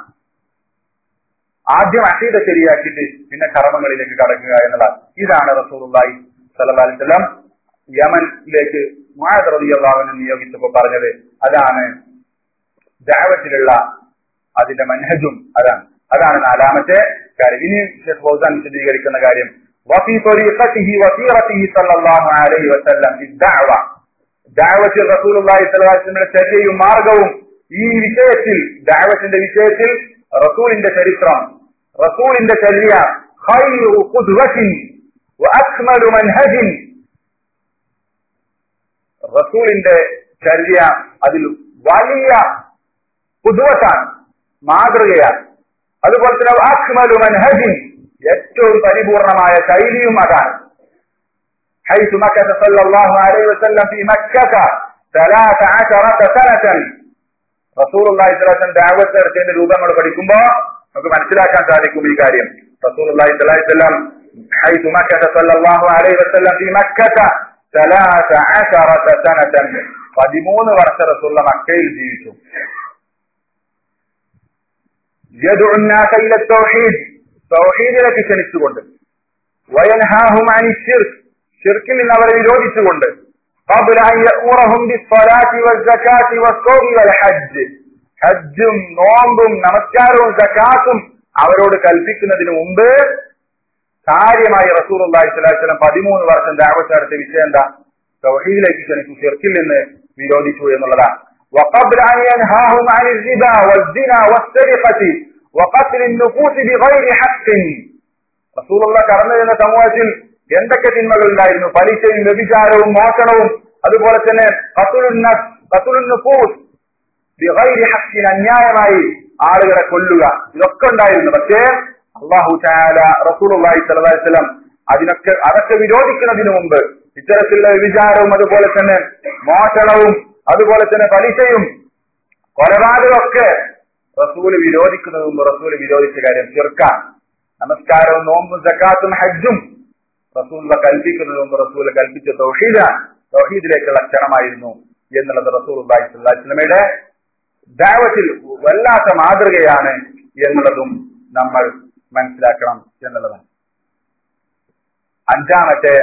ആദ്യം അഷീദ ശരിയാക്കിയിട്ട് പിന്നെ കർമ്മങ്ങളിലേക്ക് കടക്കുക എന്നുള്ളത് ഇതാണ് റസൂലുള്ളാഹി സല്ലല്ലാഹു അലൈഹി വസല്ലം യമനിലേക്ക് മുആദ് റളിയല്ലാഹു അൻഹു നിയോഗിച്ചപ്പോൾ പറഞ്ഞത് അതാണ് ദാവത്തിലുള്ള അതിന്റെ മൻഹജും അതാണ് അതാണ് നാലാമത്തെ കാര്യം ഇനി ഷെയ്ഖ് ഫൗസാൻ വിശദീകരിക്കുന്ന കാര്യം وفي طريقته وسيرته صلى الله عليه وسلم في الدعوة ദാവത്തിൽ റസൂലുള്ളാഹി സ്വല്ലല്ലാഹു അലൈഹി വസല്ലമയുടെ ചര്യയും മാർഗവും ഈ വിഷയത്തിൽ ദാവത്തിന്റെ വിഷയത്തിൽ റസൂലിന്റെ ചരിത്രം റസൂലിന്റെ ചര്യ ഖൈറു ഖുദ്വത്തിൻ വഅക്മലു മൻഹജിൻ റസൂലിന്റെ ചര്യ അതിൽ വലിയ പുതുവത്താണ് മാതൃകയാണ് അതുപോലെ തന്നെ അക്മലു മൻഹജിൻ ഏറ്റവും പരിപൂർണമായ ശൈലിയും അതാണ് حيث مكث صلى الله عليه وسلم في مكة ثلاث عشرة سنة റസൂൽ അള്ളാഹി സ്വലാസം ദാവത്ത് നടത്തിയതിന്റെ രൂപങ്ങൾ പഠിക്കുമ്പോൾ നമുക്ക് മനസ്സിലാക്കാൻ സാധിക്കും ഈ കാര്യം റസൂൽ അള്ളാഹി സ്വലാഹി സ്വലം حيث مكث صلى الله عليه وسلم في مكة ثلاث عشرة سنة പതിമൂന്ന് വർഷം റസൂള്ള മക്കയിൽ ജീവിച്ചു يدعو الناس إلى التوحيد തൗഹീദിലേക്ക് ക്ഷണിച്ചുകൊണ്ട് وينهاهم عن الشرك ഷിർക്കിൽ നിന്ന് അവരെ വിരോധിച്ചുകൊണ്ട് قبل أن يأمرهم بالصلاة والزكاة والصوم والحج ഹജ്ജും നോമ്പും നമസ്കാരവും സക്കാത്തും അവരോട് കൽപ്പിക്കുന്നതിന് മുമ്പ് കാര്യമായി റസൂൽ അള്ളാഹി സ്വലാസ്ലം പതിമൂന്ന് വർഷം ദാവത്ത് നടത്തിയ വിഷയം എന്താ തൗഹീദിലേക്ക് ക്ഷണിച്ചു ഷിർക്കിൽ നിന്ന് വിരോധിച്ചു എന്നുള്ളതാണ് وقبل أن ينهاهم عن الربا والزنا والسرقة وقتل النفوس بغير حق رسول الله കടന്നു വരുന്ന സമൂഹത്തിൽ എന്തൊക്കെ തിന്മകൾ ഉണ്ടായിരുന്നു പലിശയും വ്യഭിചാരവും മോഷണവും അതുപോലെ തന്നെ ഹക്കിന് അന്യായമായി ആളുകളെ കൊല്ലുക ഇതൊക്കെ ഉണ്ടായിരുന്നു പക്ഷേ അള്ളാഹു ചാല റസൂലി സ്വലം അതിനൊക്കെ അതൊക്കെ വിരോധിക്കുന്നതിന് മുമ്പ് ഇത്തരത്തിലുള്ള വ്യഭിചാരവും അതുപോലെ തന്നെ മോഷണവും അതുപോലെ തന്നെ പലിശയും കൊലപാതകമൊക്കെ റസൂല് വിരോധിക്കുന്നതിന് മുമ്പ് റസൂല് വിരോധിച്ച കാര്യം ചെറുക്കാൻ നമസ്കാരവും നോമ്പും സക്കാത്തും ഹജ്ജും റസൂല കൽപ്പിക്കുന്നതിന് മുമ്പ് റസൂല് കൽപ്പിച്ച തൗഹീദ തൗഹീദിലേക്കുള്ള ക്ഷണമായിരുന്നു എന്നുള്ളത് റസൂൽ അള്ളാഹിസ്ലമയുടെ ദാവത്തിൽ വല്ലാത്ത മാതൃകയാണ് എന്നുള്ളതും നമ്മൾ മനസ്സിലാക്കണം എന്നുള്ളതാണ് അഞ്ചാമത്തെ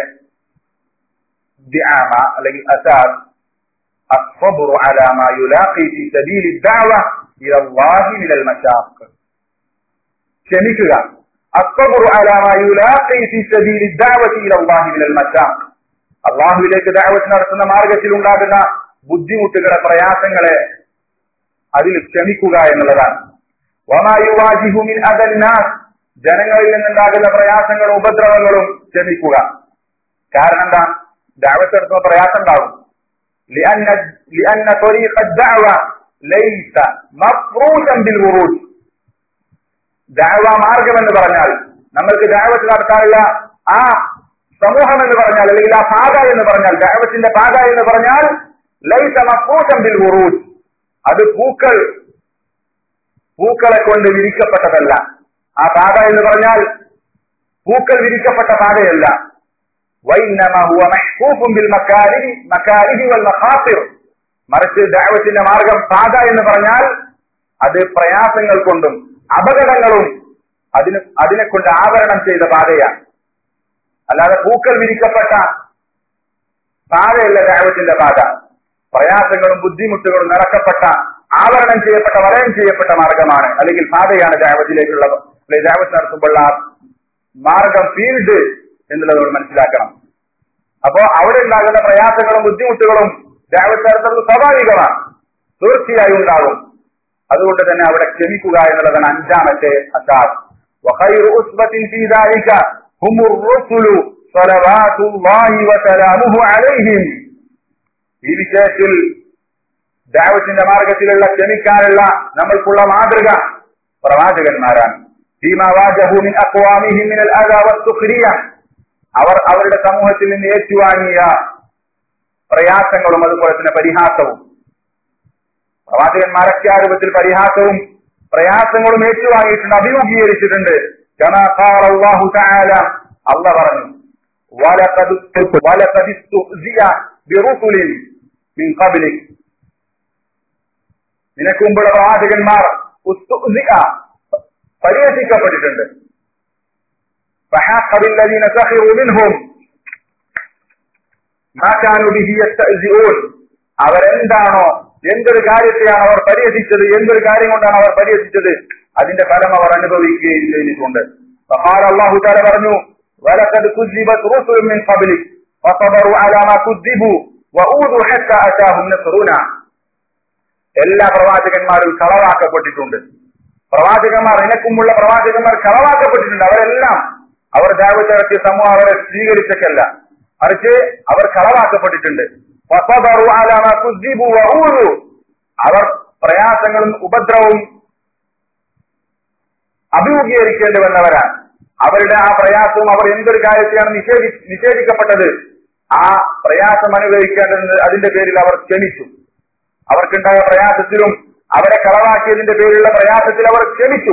ദ്യാമ അല്ലെങ്കിൽ അസാദ് الصبر على ما يلاقي في سبيل الدعوة إلى الله من المشاق ക്ഷമിക്കുക الصبر على ما يلاقي في سبيل الدعوة إلى الله من المشاق അള്ളാഹുവിലേക്ക് ദാവത്ത് നടത്തുന്ന മാർഗത്തിൽ ഉണ്ടാകുന്ന ബുദ്ധിമുട്ടുകളെ പ്രയാസങ്ങളെ അതിൽ ക്ഷമിക്കുക എന്നുള്ളതാണ് വമായുവാജിഹുമിൻ അദന്നാസ് ജനങ്ങളിൽ നിന്നുണ്ടാകുന്ന പ്രയാസങ്ങളും ഉപദ്രവങ്ങളും ക്ഷമിക്കുക കാരണം എന്താ ദാവത്ത് നടത്തുന്ന പ്രയാസം ഉണ്ടാകും لأن لأن طريق الدعوة ليس مفروشا بالورود ദാവ മാർഗം എന്ന് പറഞ്ഞാൽ നമ്മൾക്ക് ദാവത്ത് നടത്താനുള്ള ആ സമൂഹം എന്ന് പറഞ്ഞാൽ അല്ലെങ്കിൽ ആ പാത എന്ന് പറഞ്ഞാൽ ദാവത്തിന്റെ പാത എന്ന് പറഞ്ഞാൽ ലൈസ മഫൂസം ബിൽ ഉറൂജ് അത് പൂക്കൾ പൂക്കളെ കൊണ്ട് വിരിക്കപ്പെട്ടതല്ല ആ പാത എന്ന് പറഞ്ഞാൽ പൂക്കൾ വിരിക്കപ്പെട്ട പാതയല്ല മറിച്ച് ദാവത്തിന്റെ മാർഗം പാത എന്ന് പറഞ്ഞാൽ അത് പ്രയാസങ്ങൾ കൊണ്ടും അപകടങ്ങളും അതിന് അതിനെ കൊണ്ട് ആവരണം ചെയ്ത പാതയാണ് അല്ലാതെ പൂക്കൾ വിരിക്കപ്പെട്ട പാതയല്ല ദൈവത്തിന്റെ പാത പ്രയാസങ്ങളും ബുദ്ധിമുട്ടുകളും നടക്കപ്പെട്ട ആവരണം ചെയ്യപ്പെട്ട വലയം ചെയ്യപ്പെട്ട മാർഗമാണ് അല്ലെങ്കിൽ പാതയാണ് ദൈവത്തിലേക്കുള്ള ദൈവത്ത് നടത്തുമ്പോൾ ആ മാർഗം ഫീൽഡ് എന്നുള്ളത് നമ്മൾ മനസ്സിലാക്കണം അപ്പോ അവിടെ ഉണ്ടാകുന്ന പ്രയാസങ്ങളും ബുദ്ധിമുട്ടുകളും ദൈവത്ത് നടത്തുന്നത് സ്വാഭാവികമാണ് തീർച്ചയായും ഉണ്ടാകും അതുകൊണ്ട് തന്നെ അവിടെ ക്ഷമിക്കുക എന്നുള്ളതാണ് അഞ്ചാമത്തെ അസാദ് وخير أسوة في ذلك هم الرسل സ്വലവാത്തുല്ലാഹി വസലാമുഹു അലൈഹിം ഈ വിഷയത്തിൽ ദാവത്തിന്റെ മാർഗത്തിലുള്ള ക്ഷമിക്കാനുള്ള നമ്മൾക്കുള്ള മാതൃക പ്രവാചകന്മാരാണ് അവർ അവരുടെ സമൂഹത്തിൽ നിന്ന് ഏറ്റുവാങ്ങിയ പ്രയാസങ്ങളും അതുപോലെ തന്നെ പരിഹാസവും പ്രവാചകന്മാരൊക്കെ ആ രൂപത്തിൽ പരിഹാസവും പ്രയാസങ്ങളും ഏറ്റുവാങ്ങിയിട്ടുണ്ട് അഭിമുഖീകരിച്ചിട്ടുണ്ട് അള്ള പറഞ്ഞു നിനക്ക് മുമ്പുള്ള പ്രവാചകന്മാർ പരിഹസിക്കപ്പെട്ടിട്ടുണ്ട് അവരെന്താണോ എന്തൊരു കാര്യത്തെയാണ് അവർ പരിഹസിച്ചത് എന്തൊരു കാര്യം കൊണ്ടാണ് അവർ പരിഹസിച്ചത് അതിന്റെ ഫലം അവർ അനുഭവിക്കുകയും ചെയ്തിട്ടുണ്ട് അള്ളാഹു താല പറഞ്ഞു ولقد كذبت رسل من قبلك فصبروا على ما كذبوا وأوذوا حتى أتاهم نصرنا എല്ലാ പ്രവാചകന്മാരും കളവാക്കപ്പെട്ടിട്ടുണ്ട് പ്രവാചകന്മാർ നിനക്കുമുള്ള പ്രവാചകന്മാർ കളവാക്കപ്പെട്ടിട്ടുണ്ട് അവരെല്ലാം അവർ ദാവത്തിറക്കിയ സമൂഹം അവരെ സ്വീകരിച്ചല്ല മറിച്ച് അവർ കളവാക്കപ്പെട്ടിട്ടുണ്ട് അവർ പ്രയാസങ്ങളും ഉപദ്രവവും അഭിമുഖീകരിക്കേണ്ടി വന്നവരാണ് അവരുടെ ആ പ്രയാസവും അവർ എന്തൊരു കാര്യത്തെയാണ് നിഷേധി നിഷേധിക്കപ്പെട്ടത് ആ പ്രയാസം അനുഭവിക്കേണ്ടത് അതിന്റെ പേരിൽ അവർ ക്ഷമിച്ചു അവർക്കുണ്ടായ പ്രയാസത്തിലും അവരെ കളവാക്കിയതിന്റെ പേരിലുള്ള പ്രയാസത്തിൽ അവർ ക്ഷമിച്ചു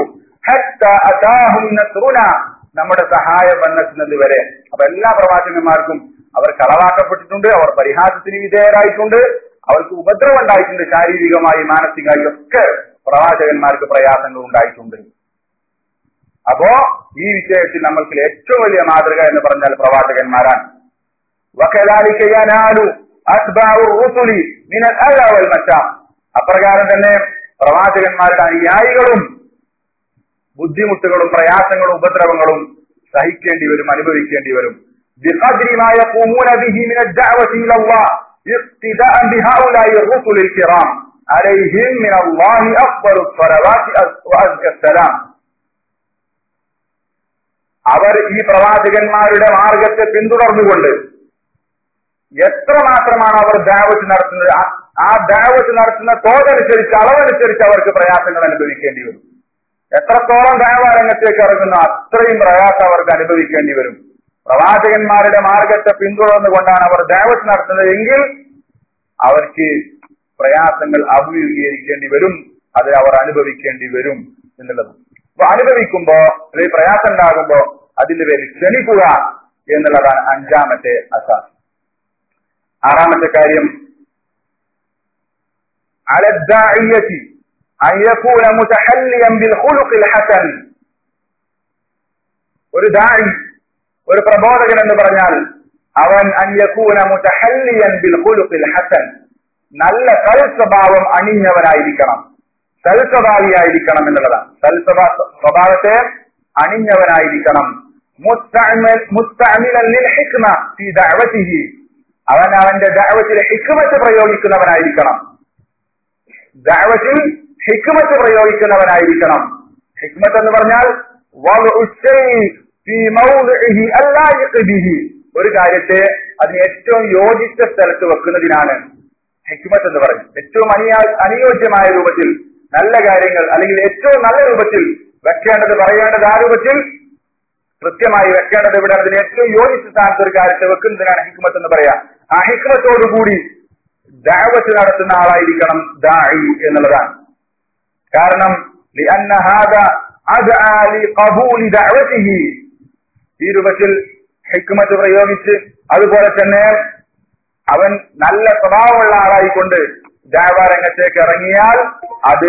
നമ്മുടെ സഹായം വന്നെത്തുന്നത് വരെ അപ്പൊ എല്ലാ പ്രവാചകന്മാർക്കും അവർ കളവാക്കപ്പെട്ടിട്ടുണ്ട് അവർ പരിഹാസത്തിന് വിധേയരായിട്ടുണ്ട് അവർക്ക് ഉപദ്രവം ഉണ്ടായിട്ടുണ്ട് ശാരീരികമായി മാനസികമായി ഒക്കെ പ്രവാചകന്മാർക്ക് പ്രയാസങ്ങൾ ഉണ്ടായിട്ടുണ്ട് അപ്പോ ഈ വിഷയത്തിൽ നമ്മൾക്ക് ഏറ്റവും വലിയ മാതൃക എന്ന് പറഞ്ഞാൽ പ്രവാചകന്മാരാണ് അപ്രകാരം തന്നെ പ്രവാചകന്മാരുടെ അനുയായികളും ബുദ്ധിമുട്ടുകളും പ്രയാസങ്ങളും ഉപദ്രവങ്ങളും സഹിക്കേണ്ടി വരും അനുഭവിക്കേണ്ടി വരും بقدر ما يقومون به من الدعوة إلى الله اقتداء بهؤلاء الرسل الكرام عليهم من الله أفضل الصلوات وأزكى السلام അവർ ഈ പ്രവാചകന്മാരുടെ മാർഗത്തെ പിന്തുടർന്നുകൊണ്ട് എത്ര മാത്രമാണ് അവർ ദാവത്ത് നടത്തുന്നത് ആ ദാവത്ത് നടത്തുന്ന തോതനുസരിച്ച് അളവനുസരിച്ച് അവർക്ക് പ്രയാസങ്ങൾ അനുഭവിക്കേണ്ടി വരും എത്രത്തോളം ദാവരംഗത്തേക്ക് ഇറങ്ങുന്നു അത്രയും പ്രയാസം അവർക്ക് അനുഭവിക്കേണ്ടി വരും പ്രവാചകന്മാരുടെ മാർഗത്തെ പിന്തുടർന്നുകൊണ്ടാണ് അവർ ദാവത്ത് നടത്തുന്നത് എങ്കിൽ അവർക്ക് പ്രയാസങ്ങൾ അഭിമുഖീകരിക്കേണ്ടി വരും അത് അവർ അനുഭവിക്കേണ്ടി വരും എന്നുള്ളത് അപ്പൊ അനുഭവിക്കുമ്പോ അല്ലെങ്കിൽ പ്രയാസം ഉണ്ടാകുമ്പോ അതിന്റെ പേരിൽ ക്ഷണിക്കുക എന്നുള്ളതാണ് അഞ്ചാമത്തെ അസാസ് ആറാമത്തെ കാര്യം على الداعية أن يكون متحليا بالخلق الحسن ഒരു ദായി ഒരു പ്രബോധകൻ എന്ന് പറഞ്ഞാൽ അവൻ അന്യക്കൂന മുതഹല്ലിയൻ ബിൽ ഖുലുഖിൽ ഹസൻ നല്ല സൽസ്വഭാവം അണിഞ്ഞവനായിരിക്കണം സൽസ്വഭാവിയായിരിക്കണം എന്നുള്ളതാണ് സൽസ്വഭാ സ്വഭാവത്തെ അണിഞ്ഞവനായിരിക്കണം അവൻ അവന്റെ ദാവത്തിൽ ഹിക്മത്ത് പ്രയോഗിക്കുന്നവനായിരിക്കണം ദാവത്തിൽ ഹിക്മത്ത് പ്രയോഗിക്കുന്നവനായിരിക്കണം ഹിക്മത്ത് എന്ന് പറഞ്ഞാൽ ഒരു കാര്യത്തെ അതിന് ഏറ്റവും യോജിച്ച സ്ഥലത്ത് വെക്കുന്നതിനാണ് ഹിക്മത്ത് എന്ന് പറയും ഏറ്റവും അനിയാ അനുയോജ്യമായ രൂപത്തിൽ നല്ല കാര്യങ്ങൾ അല്ലെങ്കിൽ ഏറ്റവും നല്ല രൂപത്തിൽ വെക്കേണ്ടത് പറയേണ്ടത് ആ രൂപത്തിൽ കൃത്യമായി വെക്കേണ്ടത് ഇവിടെ അതിന് ഏറ്റവും യോജിച്ച സ്ഥാനത്ത് ഒരു കാര്യത്തെ വെക്കുന്നതിനാണ് ഹിക്മത്ത് എന്ന് പറയാ ആ ഹിക്മത്തോടുകൂടി ദാവത്ത് നടത്തുന്ന ആളായിരിക്കണം ദായി എന്നുള്ളതാണ് കാരണം ഈ രൂപത്തിൽ ഹിക്മത്ത് പ്രയോഗിച്ച് അതുപോലെ തന്നെ അവൻ നല്ല സ്വഭാവമുള്ള ആളായിക്കൊണ്ട് ദാവാരംഗത്തേക്ക് ഇറങ്ങിയാൽ അത്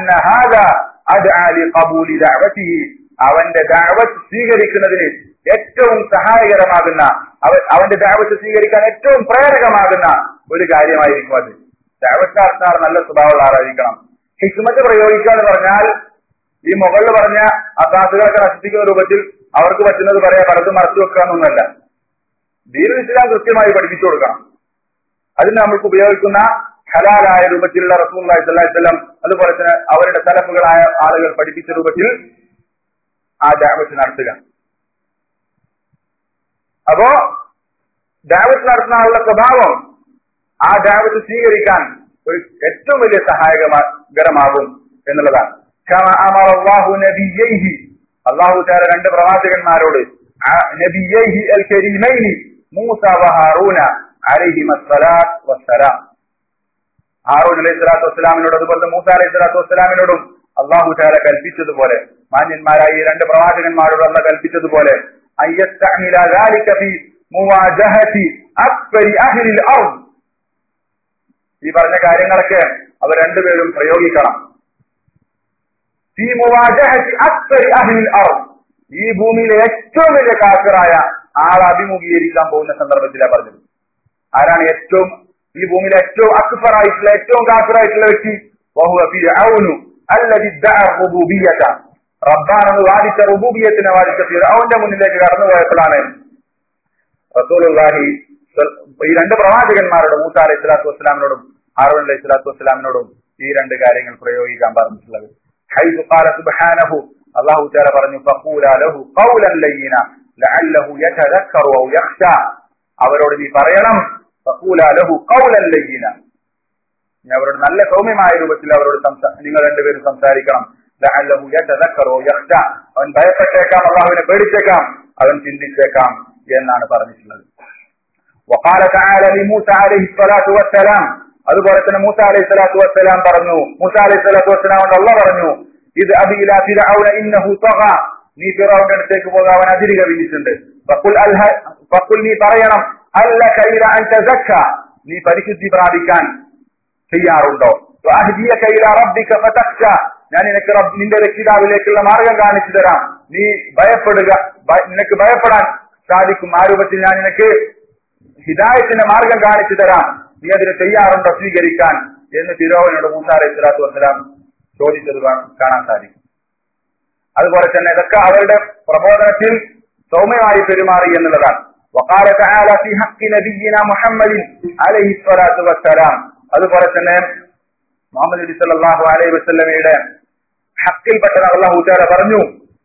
അവന്റെ ദാവത്ത് സ്വീകരിക്കുന്നതിന് ഏറ്റവും സഹായകരമാകുന്ന അവന്റെ ദാവത്ത് സ്വീകരിക്കാൻ ഏറ്റവും പ്രേരകമാകുന്ന ഒരു കാര്യമായിരിക്കും അത് ദാവത്ത് നടത്തുന്ന നല്ല സ്വഭാവമുള്ള ആളായിരിക്കണം ഹിക്മത്ത് പ്രയോഗിക്കുക എന്ന് പറഞ്ഞാൽ ഈ മുകളിൽ പറഞ്ഞ അസാധുകളൊക്കെ നശിപ്പിക്കുന്ന രൂപത്തിൽ അവർക്ക് പറ്റുന്നത് പറയാ പലതും മറച്ചു വെക്കുക എന്നൊന്നല്ല ദീൻ ഇസ്ലാം കൃത്യമായി പഠിപ്പിച്ചു കൊടുക്കണം അതിന് നമ്മൾക്ക് ഉപയോഗിക്കുന്ന ഹലാലായ രൂപത്തിലുള്ള റസൂൽ സ്വല്ലം അതുപോലെ തന്നെ അവരുടെ തലപ്പുകളായ ആളുകൾ പഠിപ്പിച്ച രൂപത്തിൽ ആ ദാവത്ത് നടത്തുക അപ്പോ ദാവത്ത് നടത്തുന്ന ആളുടെ സ്വഭാവം ആ ദാവത്ത് സ്വീകരിക്കാൻ ഒരു ഏറ്റവും വലിയ സഹായകരമാകും എന്നുള്ളതാണ് كما أمر الله نبييه അള്ളാഹു താര രണ്ട് പ്രവാചകന്മാരോട് നബിയൈഹി അൽ കരീമൈനി മൂസ വ ഹാറൂന അലൈഹിമ സ്വലാത്ത് വസ്സലാം ഹാറൂൻ അലൈഹി സ്വലാത്തു വസ്സലാമിനോട് അതുപോലെ മൂസ അലൈഹി സ്വലാത്തു വസ്സലാമിനോടും അള്ളാഹു താര കൽപ്പിച്ചതുപോലെ മാന്യന്മാരായ ഈ രണ്ട് പ്രവാചകന്മാരോട് അല്ല കൽപ്പിച്ചതുപോലെ അയ്യസ്തഅമില ذلك في مواجهة أكبر أهل الأرض ഈ പറഞ്ഞ കാര്യങ്ങളൊക്കെ അവർ രണ്ടുപേരും പ്രയോഗിക്കണം في مواجهة أكبر أهل الأرض ഈ ഭൂമിയിലെ ഏറ്റവും വലിയ കാഫിറായ ആളെ അഭിമുഖീകരിക്കാൻ പോകുന്ന സന്ദർഭത്തിലാണ് പറഞ്ഞത് ആരാണ് ഏറ്റവും ഈ ഭൂമിയിലെ ഏറ്റവും അക്ബറായിട്ടുള്ള ഏറ്റവും കാഫിറായിട്ടുള്ള വ്യക്തി വഹുവ ഫിർഔനു അല്ലദി ദഅ റുബൂബിയ്യത റബ്ബാണെന്ന് വാദിച്ച റുബൂബിയത്തിനെ വാദിച്ച ഫിർഔന്റെ മുന്നിലേക്ക് കടന്നു പോയപ്പോഴാണ് റസൂലുള്ളാഹി ഈ രണ്ട് പ്രവാചകന്മാരോട് മൂസ അലൈഹി സ്വലാത്തു വസ്സലാമിനോടും ഹാറൂൻ അലൈഹി സ്വലാത്തു വസ്സലാമിനോടും ഈ രണ്ട് കാര്യങ്ങൾ പ്രയോഗിക്കാൻ പറഞ്ഞിട്ടുള്ളത് حيث قال سبحانه الله تعالى പറഞ്ഞു فقولا له قولا لينا لعله يتذكر او يخشى അവരോട് നീ പറയണം فقولا له قولا لينا നീ അവരോട് നല്ല സൗമ്യമായ രൂപത്തിൽ അവരോട് നിങ്ങൾ രണ്ടുപേരും സംസാരിക്കണം لعله يتذكر او يخشى അവൻ ഭയപ്പെട്ടേക്കാം അള്ളാഹുവിനെ പേടിച്ചേക്കാം അവൻ ചിന്തിച്ചേക്കാം എന്നാണ് പറഞ്ഞിട്ടുള്ളത് وقال تعالى لموسى عليه الصلاة والسلام അതുപോലെ തന്നെ മൂസ അലൈഹി സ്വലാത്തു വസ്സലാം പറഞ്ഞു മൂസ അലൈഹി സ്വലാത്തു വസ്സലാം അല്ല പറഞ്ഞു ഇത് അബില ഫിറഔന ഇന്നഹു തഗ നീ ഫിറഔന്റെ അടുത്തേക്ക് പോകാൻ അവൻ അതിരി കവിഞ്ഞിട്ടുണ്ട് ഫഖുൽ അൽഹ ഫഖുൽ നീ പറയണം അല്ലക ഇല അൻ തസക്ക നീ പരിശുദ്ധി പ്രാപിക്കാൻ ചെയ്യാറുണ്ടോ വഅഹ്ദിയക ഇല റബ്ബിക ഫതഖ്ശ ഞാൻ നിനക്ക് റബ്ബ് നിന്റെ രക്ഷിതാവിലേക്കുള്ള മാർഗം കാണിച്ചു തരാം നീ ഭയപ്പെടുക നിനക്ക് ഭയപ്പെടാൻ സാധിക്കും ആ രൂപത്തിൽ ഞാൻ നിനക്ക് ഹിദായത്തിന്റെ മാർഗം കാണിച്ചു തരാം നീ അതിന് തയ്യാറുണ്ടോ സ്വീകരിക്കാൻ എന്ന് ഫിറോവിനോട് മൂസ അലൈഹി സ്വലാത്തു വസ്സലാം ചോദിച്ചത് കാണാൻ സാധിക്കും അതുപോലെ തന്നെ ഇതൊക്കെ അവരുടെ പ്രബോധനത്തിൽ സൗമ്യമായി പെരുമാറി എന്നുള്ളതാണ് وقال تعالى في حق نبينا محمد عليه الصلاة والسلام അതുപോലെ തന്നെ മുഹമ്മദ് നബി സല്ലല്ലാഹു അലൈഹി വസല്ലമയുടെ ഹക്കിൽപ്പെട്ട അള്ളാഹു തആല പറഞ്ഞു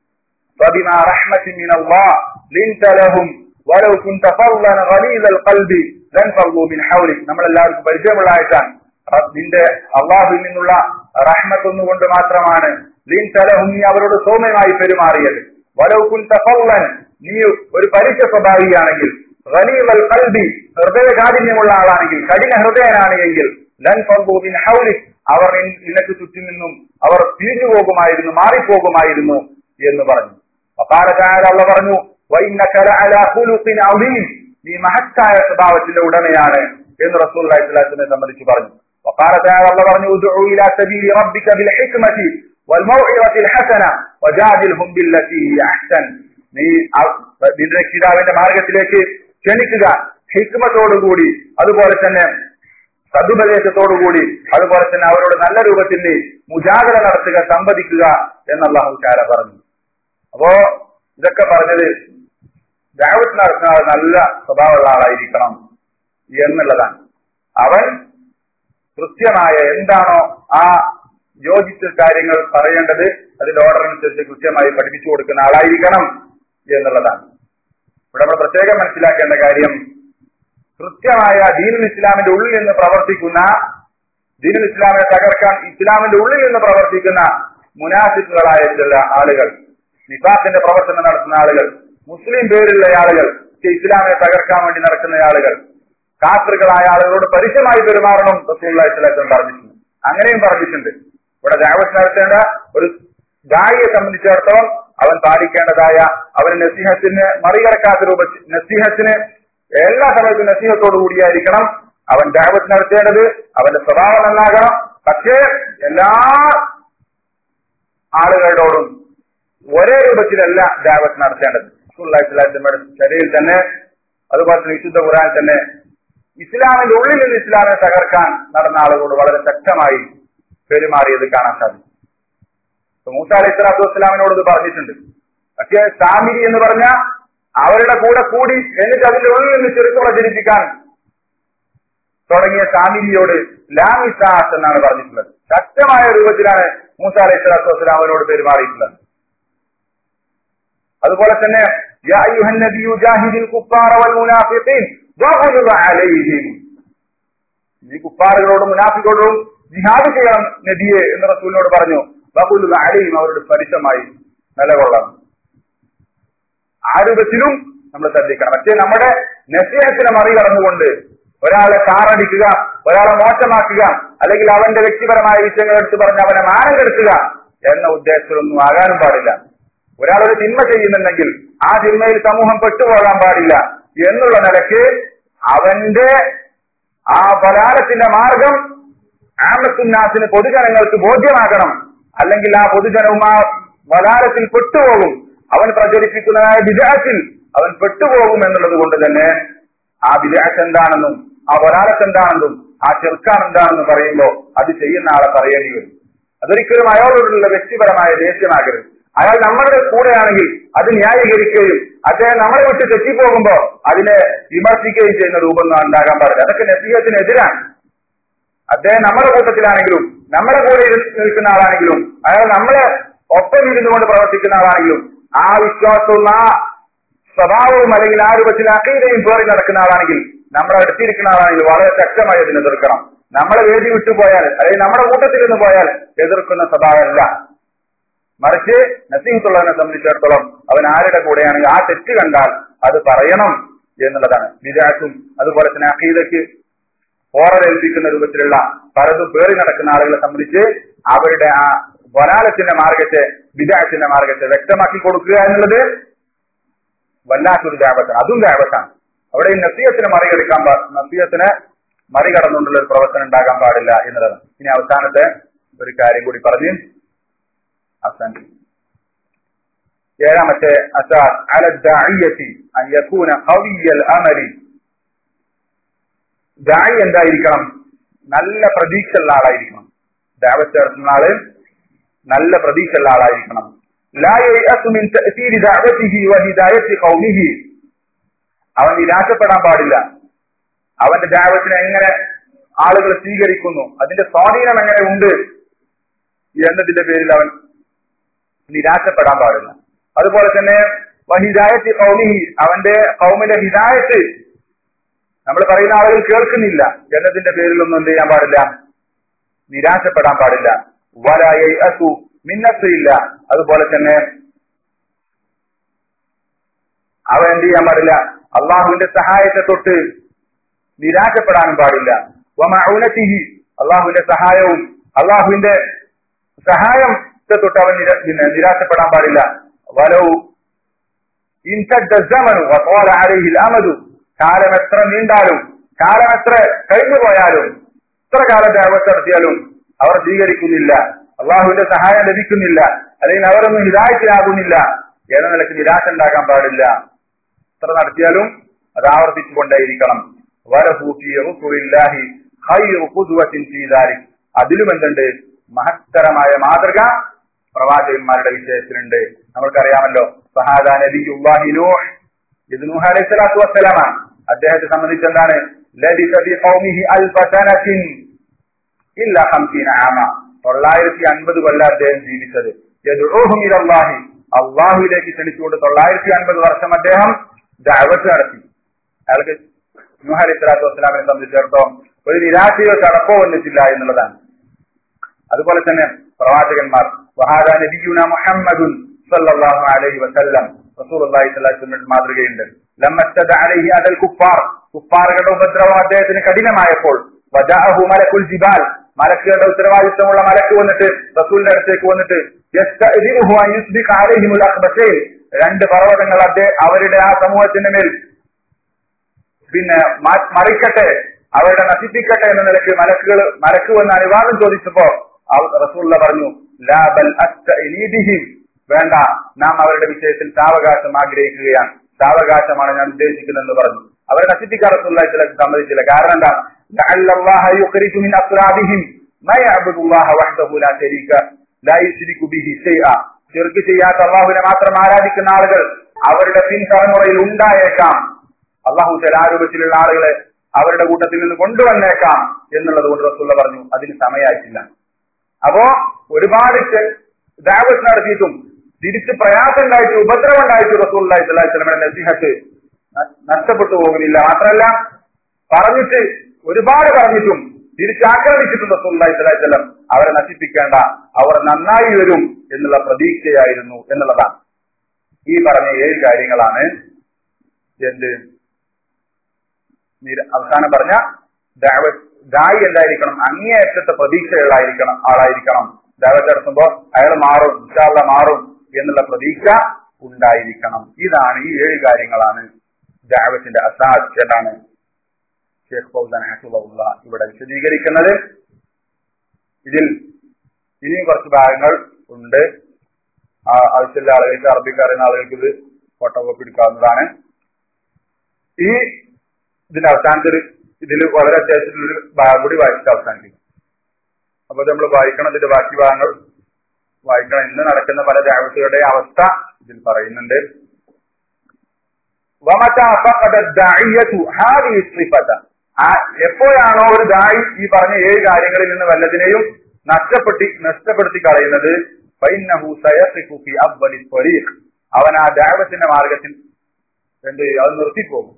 فبما رحمة من الله لنت لهم ولو كنت فظا غليظ القلب ലൻഫർദു മിൻ ഹൗലിക് നമ്മൾ എല്ലാവർക്കും പരിചയമുള്ള ആയിട്ടാണ് നിന്റെ അള്ളാഹുവിൽ നിന്നുള്ള റഹ്മത്ത് ഒന്നുകൊണ്ട് മാത്രമാണ് ലീൻ തലഹും നീ അവരോട് സൗമ്യമായി പെരുമാറിയത് വലൗകുൻ തഫല്ലൻ നീ ഒരു പലിശ സ്വഭാവിയാണെങ്കിൽ ഖലീവൽ ഖൽബി ഹൃദയ കാഠിന്യമുള്ള ആളാണെങ്കിൽ കഠിന ഹൃദയനാണ് എങ്കിൽ ലൻ ഫർദു മിൻ ഹൗലിക് അവർ നിനക്ക് ചുറ്റും നിന്നും അവർ പിരിഞ്ഞു പോകുമായിരുന്നു മാറിപ്പോകുമായിരുന്നു എന്ന് പറഞ്ഞു അള്ള പറഞ്ഞു വൈന്നക ലഅലാ ഖുലുഖിൻ അദീം നീ മഹത്തായ സ്വഭാവത്തിന്റെ ഉടമയാണ് എന്ന് റസൂൽ അലൈഹിസ്ലാത്തിനെ സംബന്ധിച്ച് പറഞ്ഞു അള്ള പറഞ്ഞു ഇലാ സബീലി റബ്ബിക ബിൽ ഹിക്മതി വൽ മൗഇദതി അൽ ഹസന വജാദിൽഹും ബില്ലതി ഹി അഹ്സൻ നീ നിന്റെ രക്ഷിതാവിന്റെ മാർഗത്തിലേക്ക് ക്ഷണിക്കുക ഹിക്മത്തോടുകൂടി അതുപോലെ തന്നെ സതുപദേശത്തോടുകൂടി അതുപോലെ തന്നെ അവരോട് നല്ല രൂപത്തിൽ നീ മുജാഗര നടത്തുക സംവദിക്കുക എന്ന് അള്ളാഹു ചാര പറഞ്ഞു അപ്പോ ഇതൊക്കെ പറഞ്ഞത് ദാവത്ത് നടത്തുന്ന ആൾ നല്ല സ്വഭാവമുള്ള ആളായിരിക്കണം എന്നുള്ളതാണ് അവൻ കൃത്യമായ എന്താണോ ആ യോജിച്ച കാര്യങ്ങൾ പറയേണ്ടത് അതിന്റെ ഓർഡർ അനുസരിച്ച് കൃത്യമായി പഠിപ്പിച്ചു കൊടുക്കുന്ന ആളായിരിക്കണം എന്നുള്ളതാണ് ഇവിടെ നമ്മൾ പ്രത്യേകം മനസ്സിലാക്കേണ്ട കാര്യം കൃത്യമായ ദീനുൽ ഇസ്ലാമിന്റെ ഉള്ളിൽ നിന്ന് പ്രവർത്തിക്കുന്ന ദീനുൽ ഇസ്ലാമിനെ തകർക്കാൻ ഇസ്ലാമിന്റെ ഉള്ളിൽ നിന്ന് പ്രവർത്തിക്കുന്ന മുനാഫിക്കുകളായ ചില ആളുകൾ നിഫാഖിന്റെ പ്രവർത്തനം നടത്തുന്ന ആളുകൾ മുസ്ലിം പേരുള്ള ആളുകൾ ഇസ്ലാമിനെ തകർക്കാൻ വേണ്ടി നടക്കുന്ന ആളുകൾ കാഫറുകളായ ആളുകളോട് പരുഷമായി പെരുമാറണം റസൂള്ളാഹിസ്ലാം പറഞ്ഞിട്ടുണ്ട് അങ്ങനെയും പറഞ്ഞിട്ടുണ്ട് ഇവിടെ ദാവത്ത് നടത്തേണ്ട ഒരു ഗായിയെ സംബന്ധിച്ചിടത്തോളം അവൻ പാലിക്കേണ്ടതായ അവന് നസീഹത്തിന് മറികടക്കാത്ത രൂപത്തിൽ നസീഹത്തിന് എല്ലാ സമയത്തും നസീഹത്തോടു കൂടിയായിരിക്കണം അവൻ ദാവത്ത് നടത്തേണ്ടത് അവന്റെ സ്വഭാവം നന്നാകണം പക്ഷേ എല്ലാ ആളുകളോടും ഒരേ രൂപത്തിലല്ല ദാവത്ത് നടത്തേണ്ടത് റസൂള്ളാഹിസ്ലാത്തിന്റെ ശരീരത്തിൽ തന്നെ അതുപോലെ തന്നെ വിശുദ്ധ ഖുറാൻ തന്നെ ഇസ്ലാമിന്റെ ഉള്ളിൽ നിന്ന് ഇസ്ലാമിനെ തകർക്കാൻ നടന്ന ആളുകളോട് വളരെ ശക്തമായി പെരുമാറിയത് കാണാൻ സാധിക്കും മൂസ അലൈഹി സ്വലാത്തു വസ്സലാമിനോട് ഇത് പറഞ്ഞിട്ടുണ്ട് പക്ഷേ സാമിരി എന്ന് പറഞ്ഞ അവരുടെ കൂടെ കൂടി എന്നിട്ട് അതിന്റെ ഉള്ളിൽ നിന്ന് ചെറുക്ക് പ്രചരിപ്പിക്കാൻ തുടങ്ങിയ സാമിരിയോട് ലാമിസാസ് എന്നാണ് പറഞ്ഞിട്ടുള്ളത് ശക്തമായ രൂപത്തിലാണ് മൂസ അലൈഹി സ്വലാത്തു വസ്സലാമിനോട് പെരുമാറിയിട്ടുള്ളത് അതുപോലെ തന്നെ യാ അയ്യുഹൻ നബിയു ജാഹിദിൽ കുഫാറ വൽ മുനാഫിഖീൻ വഗ്ലുദ് അലൈഹിം ഈ കുഫാറുകളോടും മുനാഫികളോടും ജിഹാദ് ചെയ്യണം നബിയെ എന്ന് റസൂലിനോട് പറഞ്ഞു വഗ്ലുദ് അലൈഹിം അവരുടെ പരിസമായി നിലകൊള്ളണം ആ രൂപത്തിലും നമ്മൾ ശ്രദ്ധിക്കണം പക്ഷേ നമ്മുടെ നസീഹത്തിനെ മറികടന്നുകൊണ്ട് ഒരാളെ കാറടിക്കുക ഒരാളെ മോശമാക്കുക അല്ലെങ്കിൽ അവന്റെ വ്യക്തിപരമായ വിഷയങ്ങൾ എടുത്ത് പറഞ്ഞ് അവനെ മാനം കെടുത്തുക എന്ന ഉദ്ദേശത്തിലൊന്നും ആകാനും പാടില്ല ഒരാളൊരു തിന്മ ചെയ്യുന്നുണ്ടെങ്കിൽ ആ തിന്മയിൽ സമൂഹം പെട്ടുപോകാൻ പാടില്ല എന്നുള്ള നിലയ്ക്ക് അവന്റെ ആ ബലാലത്തിന്റെ മാർഗം ആമത്തുന്നാസിന് പൊതുജനങ്ങൾക്ക് ബോധ്യമാകണം അല്ലെങ്കിൽ ആ പൊതുജനവും ആ ബലാലത്തിൽ പെട്ടുപോകും അവൻ പ്രചരിപ്പിക്കുന്നതായ വിജയത്തിൽ അവൻ പെട്ടുപോകും എന്നുള്ളത് കൊണ്ട് തന്നെ ആ വിജയത്ത് എന്താണെന്നും ആ വലാലത്ത് എന്താണെന്നും ആ ചെറുക്കാൻ എന്താണെന്നും പറയുമ്പോൾ അത് ചെയ്യുന്ന ആളെ പറയേണ്ടി വരും അതൊരിക്കലും അയാളോടുള്ള വ്യക്തിപരമായ ദേഷ്യമാകരുത് അയാൾ നമ്മളുടെ കൂടെയാണെങ്കിൽ അത് ന്യായീകരിക്കുകയും അദ്ദേഹം നമ്മളെ വിട്ട് തെറ്റിപ്പോകുമ്പോ അതിനെ വിമർശിക്കുകയും ചെയ്യുന്ന രൂപമൊന്നും ഉണ്ടാകാൻ പാടില്ല അതൊക്കെ നസീഹത്തിനെതിരാണ് അദ്ദേഹം നമ്മുടെ കൂട്ടത്തിലാണെങ്കിലും നമ്മുടെ കൂടെ ഇരു- നിൽക്കുന്ന ആളാണെങ്കിലും അയാൾ നമ്മളെ ഒപ്പം ഇരുന്നുകൊണ്ട് പ്രവർത്തിക്കുന്ന ആളാണെങ്കിലും ആ വിശ്വാസവും ആ സ്വഭാവവും അല്ലെങ്കിൽ ആ രൂപത്തിൽ അക്കീതയും പേറി നടക്കുന്ന ആളാണെങ്കിൽ നമ്മുടെ അടുത്തിരിക്കുന്ന ആളാണെങ്കിൽ വളരെ ശക്തമായി അതിനെ എതിർക്കണം നമ്മളെ വേദി വിട്ടുപോയാൽ അല്ലെങ്കിൽ നമ്മുടെ കൂട്ടത്തിൽ നിന്ന് പോയാൽ എതിർക്കുന്ന സ്വഭാവമല്ല മറിച്ച് നസീഹത്തുള്ളവനെ സംബന്ധിച്ചിടത്തോളം അവൻ ആരുടെ കൂടെയാണെങ്കിൽ ആ തെറ്റ് കണ്ടാൽ അത് പറയണം എന്നുള്ളതാണ് വിരാട്ടും അതുപോലെ തന്നെ അഖീദയ്ക്ക് ഓറലേൽപ്പിക്കുന്ന രൂപത്തിലുള്ള പലതും പേറി നടക്കുന്ന ആളുകളെ സംബന്ധിച്ച് അവരുടെ ആ വലാലത്തിന്റെ മാർഗത്തെ വിദാത്തിന്റെ മാർഗത്തെ വ്യക്തമാക്കി കൊടുക്കുക എന്നുള്ളത് വല്ലാത്തൊരു ദേവത്താണ് അതും ദേവത്താണ് അവിടെ ഈ നസീയത്തിനെ മറികടക്കാൻ പാ നസീയത്തിനെ മറികടന്നുകൊണ്ടുള്ള ഒരു പ്രവർത്തനം ഉണ്ടാകാൻ പാടില്ല എന്നുള്ളതാണ് ഇനി അവസാനത്തെ ഒരു കാര്യം കൂടി പറഞ്ഞ് അവസാനിക്കും ഏഴാമത്തെ അസാർ അലദ്ദാഇയത്തി അൻ യകൂന ഖവിയ്യൽ അമലി ദായി എന്തായിരിക്കണം നല്ല പ്രതീക്ഷയുള്ള ആളായിരിക്കണം ദാവത്ത് നടത്തുന്ന ആള് നല്ല പ്രതീക്ഷയുള്ള ആളായിരിക്കണം ലാ യയഅസു മിൻ തഅസീരി ദഅവതിഹി വഹിദായത്തി ഖൗമിഹി അവൻ നിരാശപ്പെടാൻ പാടില്ല അവന്റെ ദാവത്തിനെ എങ്ങനെ ആളുകൾ സ്വീകരിക്കുന്നു അതിന്റെ സ്വാധീനം എങ്ങനെ ഉണ്ട് എന്നതിന്റെ പേരിൽ അവൻ നിരാശപ്പെടാൻ പാടില്ല അതുപോലെ തന്നെ വഹിദായത്തി കൗമിഹി അവന്റെ കൗമിലെ ഹിദായത്ത് നമ്മൾ പറയുന്ന ആളുകൾ കേൾക്കുന്നില്ല എന്നതിന്റെ പേരിലൊന്നും എന്ത് ചെയ്യാൻ പാടില്ല നിരാശപ്പെടാൻ പാടില്ല വലായി അസു മിന്നത്തില്ല അതുപോലെ തന്നെ അവൻ എന്ത് ചെയ്യാൻ പാടില്ല അള്ളാഹുവിന്റെ സഹായത്തെ തൊട്ട് നിരാശപ്പെടാനും പാടില്ല വമൗനത്തിഹി അള്ളാഹുവിന്റെ സഹായവും അള്ളാഹുവിന്റെ സഹായത്തെ തൊട്ട് അവൻ നിര- പിന്നെ നിരാശപ്പെടാൻ പാടില്ല വലവും അമതു കാലം എത്ര നീണ്ടാലും കാലം എത്ര കഴിഞ്ഞു പോയാലും എത്ര കാലം ദേവത്ത് നടത്തിയാലും അവർ സ്വീകരിക്കുന്നില്ല അള്ളാഹുവിന്റെ സഹായം ലഭിക്കുന്നില്ല അല്ലെങ്കിൽ അവരൊന്നും ഹിതായത്തിലാകുന്നില്ല എന്ന നിലയ്ക്ക് നിരാശ ഉണ്ടാക്കാൻ പാടില്ല എത്ര നടത്തിയാലും അത് ആവർത്തിച്ചുകൊണ്ടേയിരിക്കണം വരഹൂഫിയാഹി അതിലും എന്തുണ്ട് മഹത്തരമായ മാതൃക പ്രവാചകന്മാരുടെ വിഷയത്തിലുണ്ട് നമ്മൾക്കറിയാമല്ലോ സഹാദ നബി നൂഹ് ഇത് നൂഹ അലൈഹി സ്വലാത്തു വസ്സലാമാണ് അദ്ദേഹത്തെ സംബന്ധിച്ച് എന്താണ് ലബിസ ഫി ഖൗമിഹി അൽഫ സനത്തിൻ ഇല്ല ഹംസീന ആമ തൊള്ളായിരത്തി അൻപത് കൊല്ലം അദ്ദേഹം ജീവിച്ചത് യദ്ഉഹും ഇലല്ലാഹി അള്ളാഹുവിലേക്ക് ക്ഷണിച്ചുകൊണ്ട് തൊള്ളായിരത്തി അൻപത് വർഷം അദ്ദേഹം ദഅവത്ത് നടത്തി അയാൾക്ക് നൂഹ അലൈഹി സ്വലാത്തു വസ്സലാമിനെ സംബന്ധിച്ചിടത്തോളം ഒരു നിരാശയോ ചടപ്പോ വന്നിട്ടില്ല എന്നുള്ളതാണ് അതുപോലെ തന്നെ പ്രവാചകന്മാർ വഹാദ നബിയുന മുഹമ്മദുൻ സല്ലല്ലാഹു അലൈഹി വസല്ലം റസൂലുള്ളാഹി സ്വല്ലല്ലാഹു അലൈഹി വസല്ലം മാതൃകയുണ്ട് ലമ്മസ്തദ അലൈഹി അദൽ കുഫാർ കുഫാറുകളുടെ ഉപദ്രവം അദ്ദേഹത്തിന് കഠിനമായപ്പോൾ വജാഅഹു മലക്കുൽ ജിബാൽ മലക്കുകളുടെ ഉത്തരവാദിത്വമുള്ള മലക്ക് വന്നിട്ട് റസൂലിന്റെ അടുത്തേക്ക് വന്നിട്ട് യസ്തഅദിനുഹു അൻ യുസ്ബിഖ അലൈഹിമുൽ അഖ്ബസൈൻ രണ്ട് പർവ്വതങ്ങൾ അദ്ദേഹം അവരുടെ ആ സമൂഹത്തിന്റെ മേൽ പിന്നെ മ- മറിക്കട്ടെ അവരുടെ നശിപ്പിക്കട്ടെ എന്ന നിലയ്ക്ക് മലക്കുകൾ മലക്ക് വന്ന് അനുവാദം ചോദിച്ചപ്പോ റസൂള്ള പറഞ്ഞു ലാ ബൽ അസ്തഈദിഹിം വേണ്ട നാം അവരുടെ വിഷയത്തിൽ സാവകാശം ആഗ്രഹിക്കുകയാണ് സാവകാശമാണ് ഞാൻ ഉദ്ദേശിക്കുന്നതെന്ന് പറഞ്ഞു അവരെ നശിപ്പിക്കാൻ റസൂള്ള ചില സമ്മതിച്ചില്ല കാരണം എന്താ لعل الله يخرج من أصلابهم ما يعبد الله وحده لا شريك لا يشرك به شيئا ചെറുക്ക് ചെയ്യാത്ത അള്ളാഹുവിനെ മാത്രം ആരാധിക്കുന്ന ആളുകൾ അവരുടെ പിൻതലമുറയിൽ ഉണ്ടായേക്കാം അള്ളാഹു ചില രൂപത്തിലുള്ള ആളുകളെ അവരുടെ കൂട്ടത്തിൽ നിന്ന് കൊണ്ടുവന്നേക്കാം എന്നുള്ളത് കൊണ്ട് റസൂള്ള പറഞ്ഞു അതിന് സമയമായിട്ടില്ല അപ്പോ ഒരുപാട് ദാവത്ത് നടത്തിയിട്ടും തിരിച്ച് പ്രയാസം ഉണ്ടായിട്ട് ഉപദ്രവം ഉണ്ടായിട്ട് റസൂൽ സ്വലാസ്ലമയുടെ നസിഹത്ത് നഷ്ടപ്പെട്ടു പോകുന്നില്ല മാത്രമല്ല പറഞ്ഞിട്ട് ഒരുപാട് പറഞ്ഞിട്ടും തിരിച്ചാക്രമിച്ചിട്ടുണ്ട് റസൂൽ സ്വലാസ്ലം അവരെ നശിപ്പിക്കേണ്ട അവർ നന്നായി വരും എന്നുള്ള പ്രതീക്ഷയായിരുന്നു എന്നുള്ളതാണ് ഈ പറഞ്ഞ ഏഴ് കാര്യങ്ങളാണ് എന്ത് അവസാനം പറഞ്ഞ ദായി എന്തായിരിക്കണം അങ്ങേയറ്റത്തെ പ്രതീക്ഷകളായിരിക്കണം ആളായിരിക്കണം ദാവത്ത് നടത്തുമ്പോൾ അയാൾ മാറും ഇൻഷാല്ല മാറും എന്നുള്ള പ്രതീക്ഷ ഉണ്ടായിരിക്കണം ഇതാണ് ഈ ഏഴ് കാര്യങ്ങളാണ് ദാവത്തിന്റെ അസാദ് എന്നാണ് ഷേഖ് ഫൗസാൻ ഹസുള്ള ഇവിടെ വിശദീകരിക്കുന്നത് ഇതിൽ ഇനിയും കുറച്ച് ഭാഗങ്ങൾ ഉണ്ട് ആവശ്യമുള്ള ആളുകൾക്ക് അറബിക്ക് അറിയുന്ന ആളുകൾക്ക് ഇത് ഫോട്ടോ കോപ്പി എടുക്കാവുന്നതാണ് ഈ ഇതിന്റെ അവസാനത്തിൽ ഇതിൽ വളരെ അത്യാവശ്യത്തിലൊരു ഭാഗം കൂടി വായിച്ചിട്ട് അവസാനിക്കും അപ്പൊ നമ്മൾ വായിക്കണം ഇതിന്റെ ബാക്കി ഭാഗങ്ങൾ വായിക്കണം ഇന്ന് നടക്കുന്ന പല ദേവതയുടെ അവസ്ഥ ഇതിൽ പറയുന്നുണ്ട് എപ്പോഴാണോ ഒരു ദായി ഈ പറഞ്ഞ ഏഴ് കാര്യങ്ങളിൽ നിന്ന് വല്ലതിനെയും നഷ്ടപ്പെട്ടി നഷ്ടപ്പെടുത്തി കളയുന്നത് അവൻ ആ ദേവത്തിന്റെ മാർഗത്തിൽ എന്ത് അത് നിർത്തിപ്പോകും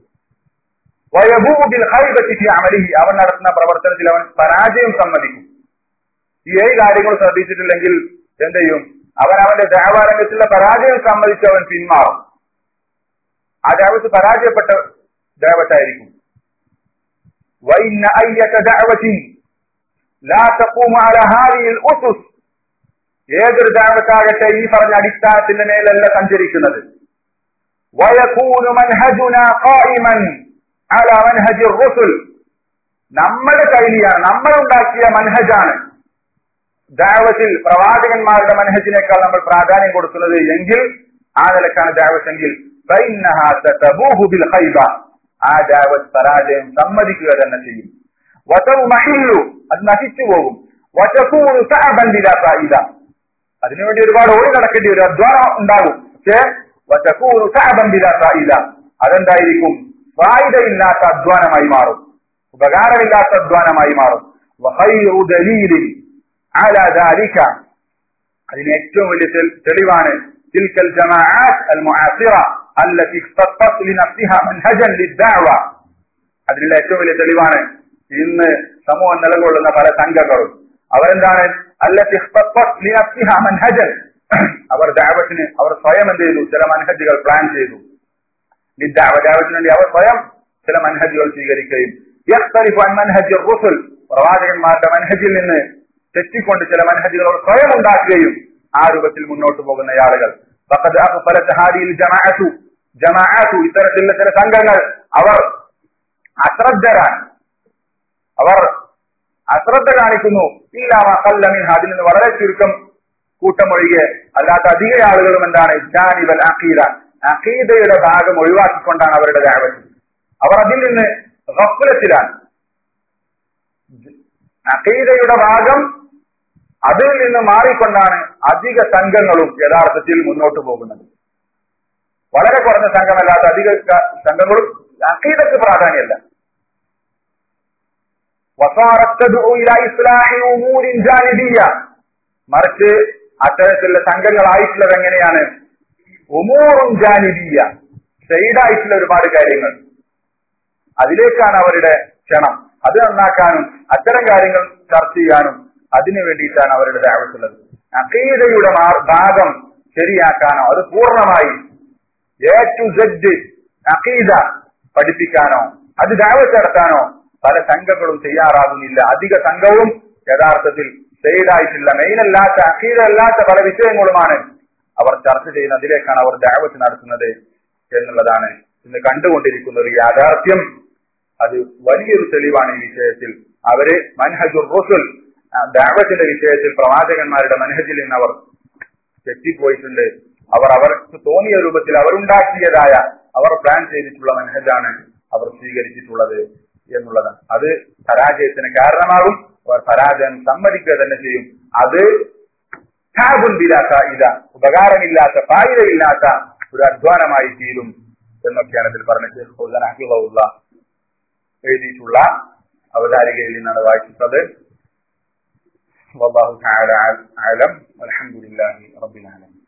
അവൻ നടത്തുന്ന പ്രവർത്തനത്തിൽ അവൻ പരാജയം സമ്മതിക്കും ഈ ഏഴ് കാര്യങ്ങൾ ശ്രദ്ധിച്ചിട്ടില്ലെങ്കിൽ എന്ത് ചെയ്യും അവൻ അവന്റെ ദേവാരംഗത്തിലുള്ള പരാജയം സമ്മതിച്ച് അവൻ പിന്മാറും ആ ദേവത്ത് പരാജയപ്പെട്ട ദേവത്തായിരിക്കും ഏതൊരു ദേവത്താകട്ടെ ഈ പറഞ്ഞ അടിസ്ഥാനത്തിന്റെ മേലല്ല സഞ്ചരിക്കുന്നത് വയക്കൂനു മൻഹജുന ഖായിമൻ അല മൻഹജി റുസുൽ നമ്മുടെ ശൈലിയാണ് നമ്മൾ ഉണ്ടാക്കിയ മൻഹജാണ് ദാവത്തിൽ പ്രവാചകന്മാരുടെ മനഹജിനേക്കാൾ നമ്മൾ പ്രാധാന്യം കൊടുക്കുന്നത് എങ്കിൽ ആ നിലക്കാണ് ദാവത്ത് എങ്കിൽ ആ ദാവത്ത് പരാജയം സമ്മതിക്കുക തന്നെ ചെയ്യും വസവു മഹില്ലു അത് നശിച്ചു പോകും വസഫൂണ് സഹബന്ധിലാത്ത അതിനുവേണ്ടി ഒരുപാട് ഓടി നടക്കേണ്ടി വരും അധ്വാനം ഉണ്ടാകും പക്ഷേ വസഫൂണ് സഹബന്ധിലാത്ത അതെന്തായിരിക്കും ഫായിദയില്ലാത്ത അധ്വാനമായി മാറും ഉപകാരമില്ലാത്ത അധ്വാനമായി മാറും അതിന് ഏറ്റവും വലിയ തെളിവാണ് تلك الجماعات المعاصرة التي اختصت لنفسها منهجا للدعوة അതിനുള്ള ഏറ്റവും വലിയ തെളിവാണ് ഇന്ന് സമൂഹം നിലകൊള്ളുന്ന പല സംഘങ്ങളും അവരെന്താണ് മൻഹജൻ അവർ ദാവത്തിന് അവർ സ്വയം എന്ത് ചെയ്തു ചില മൻഹജുകൾ പ്ലാൻ ചെയ്തു ദാവത്തിന് വേണ്ടി അവർ സ്വയം ചില മൻഹജുകൾ സ്വീകരിക്കുകയും റുസുൽ പ്രവാചകന്മാരുടെ മൻഹജിൽ നിന്ന് തെറ്റിക്കൊണ്ട് ചില മൻഹജുകൾ അവർ സ്വയം ഉണ്ടാക്കുകയും ആ രൂപത്തിൽ മുന്നോട്ട് പോകുന്ന ആളുകൾ ജമാഅത്തു ഇത്തരത്തിലുള്ള ചില സംഘങ്ങൾ അവർ അശ്രദ്ധരാണ് അവർ അശ്രദ്ധ കാണിക്കുന്നു ഇല്ലാമീൻ അതിൽ നിന്ന് വളരെ ചുരുക്കം കൂട്ടമൊഴികെ അല്ലാത്ത അധിക ആളുകളും എന്താണ് ജാനിബൽ അഖീദ അഖീദയുടെ ഭാഗം ഒഴിവാക്കിക്കൊണ്ടാണ് അവരുടെ ദാവത്ത് അവർ അതിൽ നിന്ന് ഗഫലത്തിലാണ് അഖീദയുടെ ഭാഗം അതിൽ നിന്ന് മാറിക്കൊണ്ടാണ് അധിക സംഘങ്ങളും യഥാർത്ഥത്തിൽ മുന്നോട്ട് പോകുന്നത് വളരെ കുറഞ്ഞ സംഘമല്ലാത്ത അധിക സംഘങ്ങളും അഖീദക്ക് പ്രാധാന്യമല്ല മറിച്ച് അത്തരത്തിലുള്ള സംഘങ്ങളായിട്ടുള്ളത് എങ്ങനെയാണ് ഉമൂറും ജാനിബിയ സൈഡായിട്ടുള്ള ഒരുപാട് കാര്യങ്ങൾ അതിലേക്കാണ് അവരുടെ ക്ഷണം അത് നന്നാക്കാനും അത്തരം കാര്യങ്ങൾ ചർച്ച ചെയ്യാനും അതിനു വേണ്ടിയിട്ടാണ് അവരുടെ ആവശ്യമുള്ളത് അഖീദയുടെ ഭാഗം ശരിയാക്കാനോ അത് പൂർണ്ണമായി എ ടു സെഡ് അഖീദ പഠിപ്പിക്കാനോ അത് ദാവത്ത് നടത്താനോ പല സംഘങ്ങളും തയ്യാറാകുന്നില്ല അധിക സംഘവും യഥാർത്ഥത്തിൽ സൈഡായിട്ടുള്ള മെയിനല്ലാത്ത അഖീദല്ലാത്ത പല വിഷയങ്ങളുമാണ് അവർ ചർച്ച ചെയ്യുന്ന അതിലേക്കാണ് അവർ ദാവത്ത് നടത്തുന്നത് എന്നുള്ളതാണ് ഇന്ന് കണ്ടുകൊണ്ടിരിക്കുന്ന ഒരു യാഥാർത്ഥ്യം അത് വലിയൊരു തെളിവാണ് ഈ വിഷയത്തിൽ അവര് മൻഹജുർ റസുൽ ദാവത്തിന്റെ വിഷയത്തിൽ പ്രവാചകന്മാരുടെ മനഹജിൽ നിന്ന് അവർ തെറ്റിപ്പോയിട്ടുണ്ട് അവർ അവർക്ക് തോന്നിയ രൂപത്തിൽ അവരുണ്ടാക്കിയതായ അവർ പ്ലാൻ ചെയ്തിട്ടുള്ള മനഹജാണ് അവർ സ്വീകരിച്ചിട്ടുള്ളത് എന്നുള്ളതാണ് അത് പരാജയത്തിന് കാരണമാകും അവർ പരാജയം സമ്മതിക്കുക തന്നെ ചെയ്യും അത് ബിലാത്ത ഇത ഉപകാരമില്ലാത്ത ഫായിദയില്ലാത്ത ഒരു അധ്വാനമായി തീരും എന്നൊക്കെയാണ് ഇതിൽ പറഞ്ഞത് എഴുതിയിട്ടുള്ള അവതാരികയിൽ നിന്നാണ് വായിച്ചിട്ടത് والله تعالى أعلم والحمد لله رب العالمين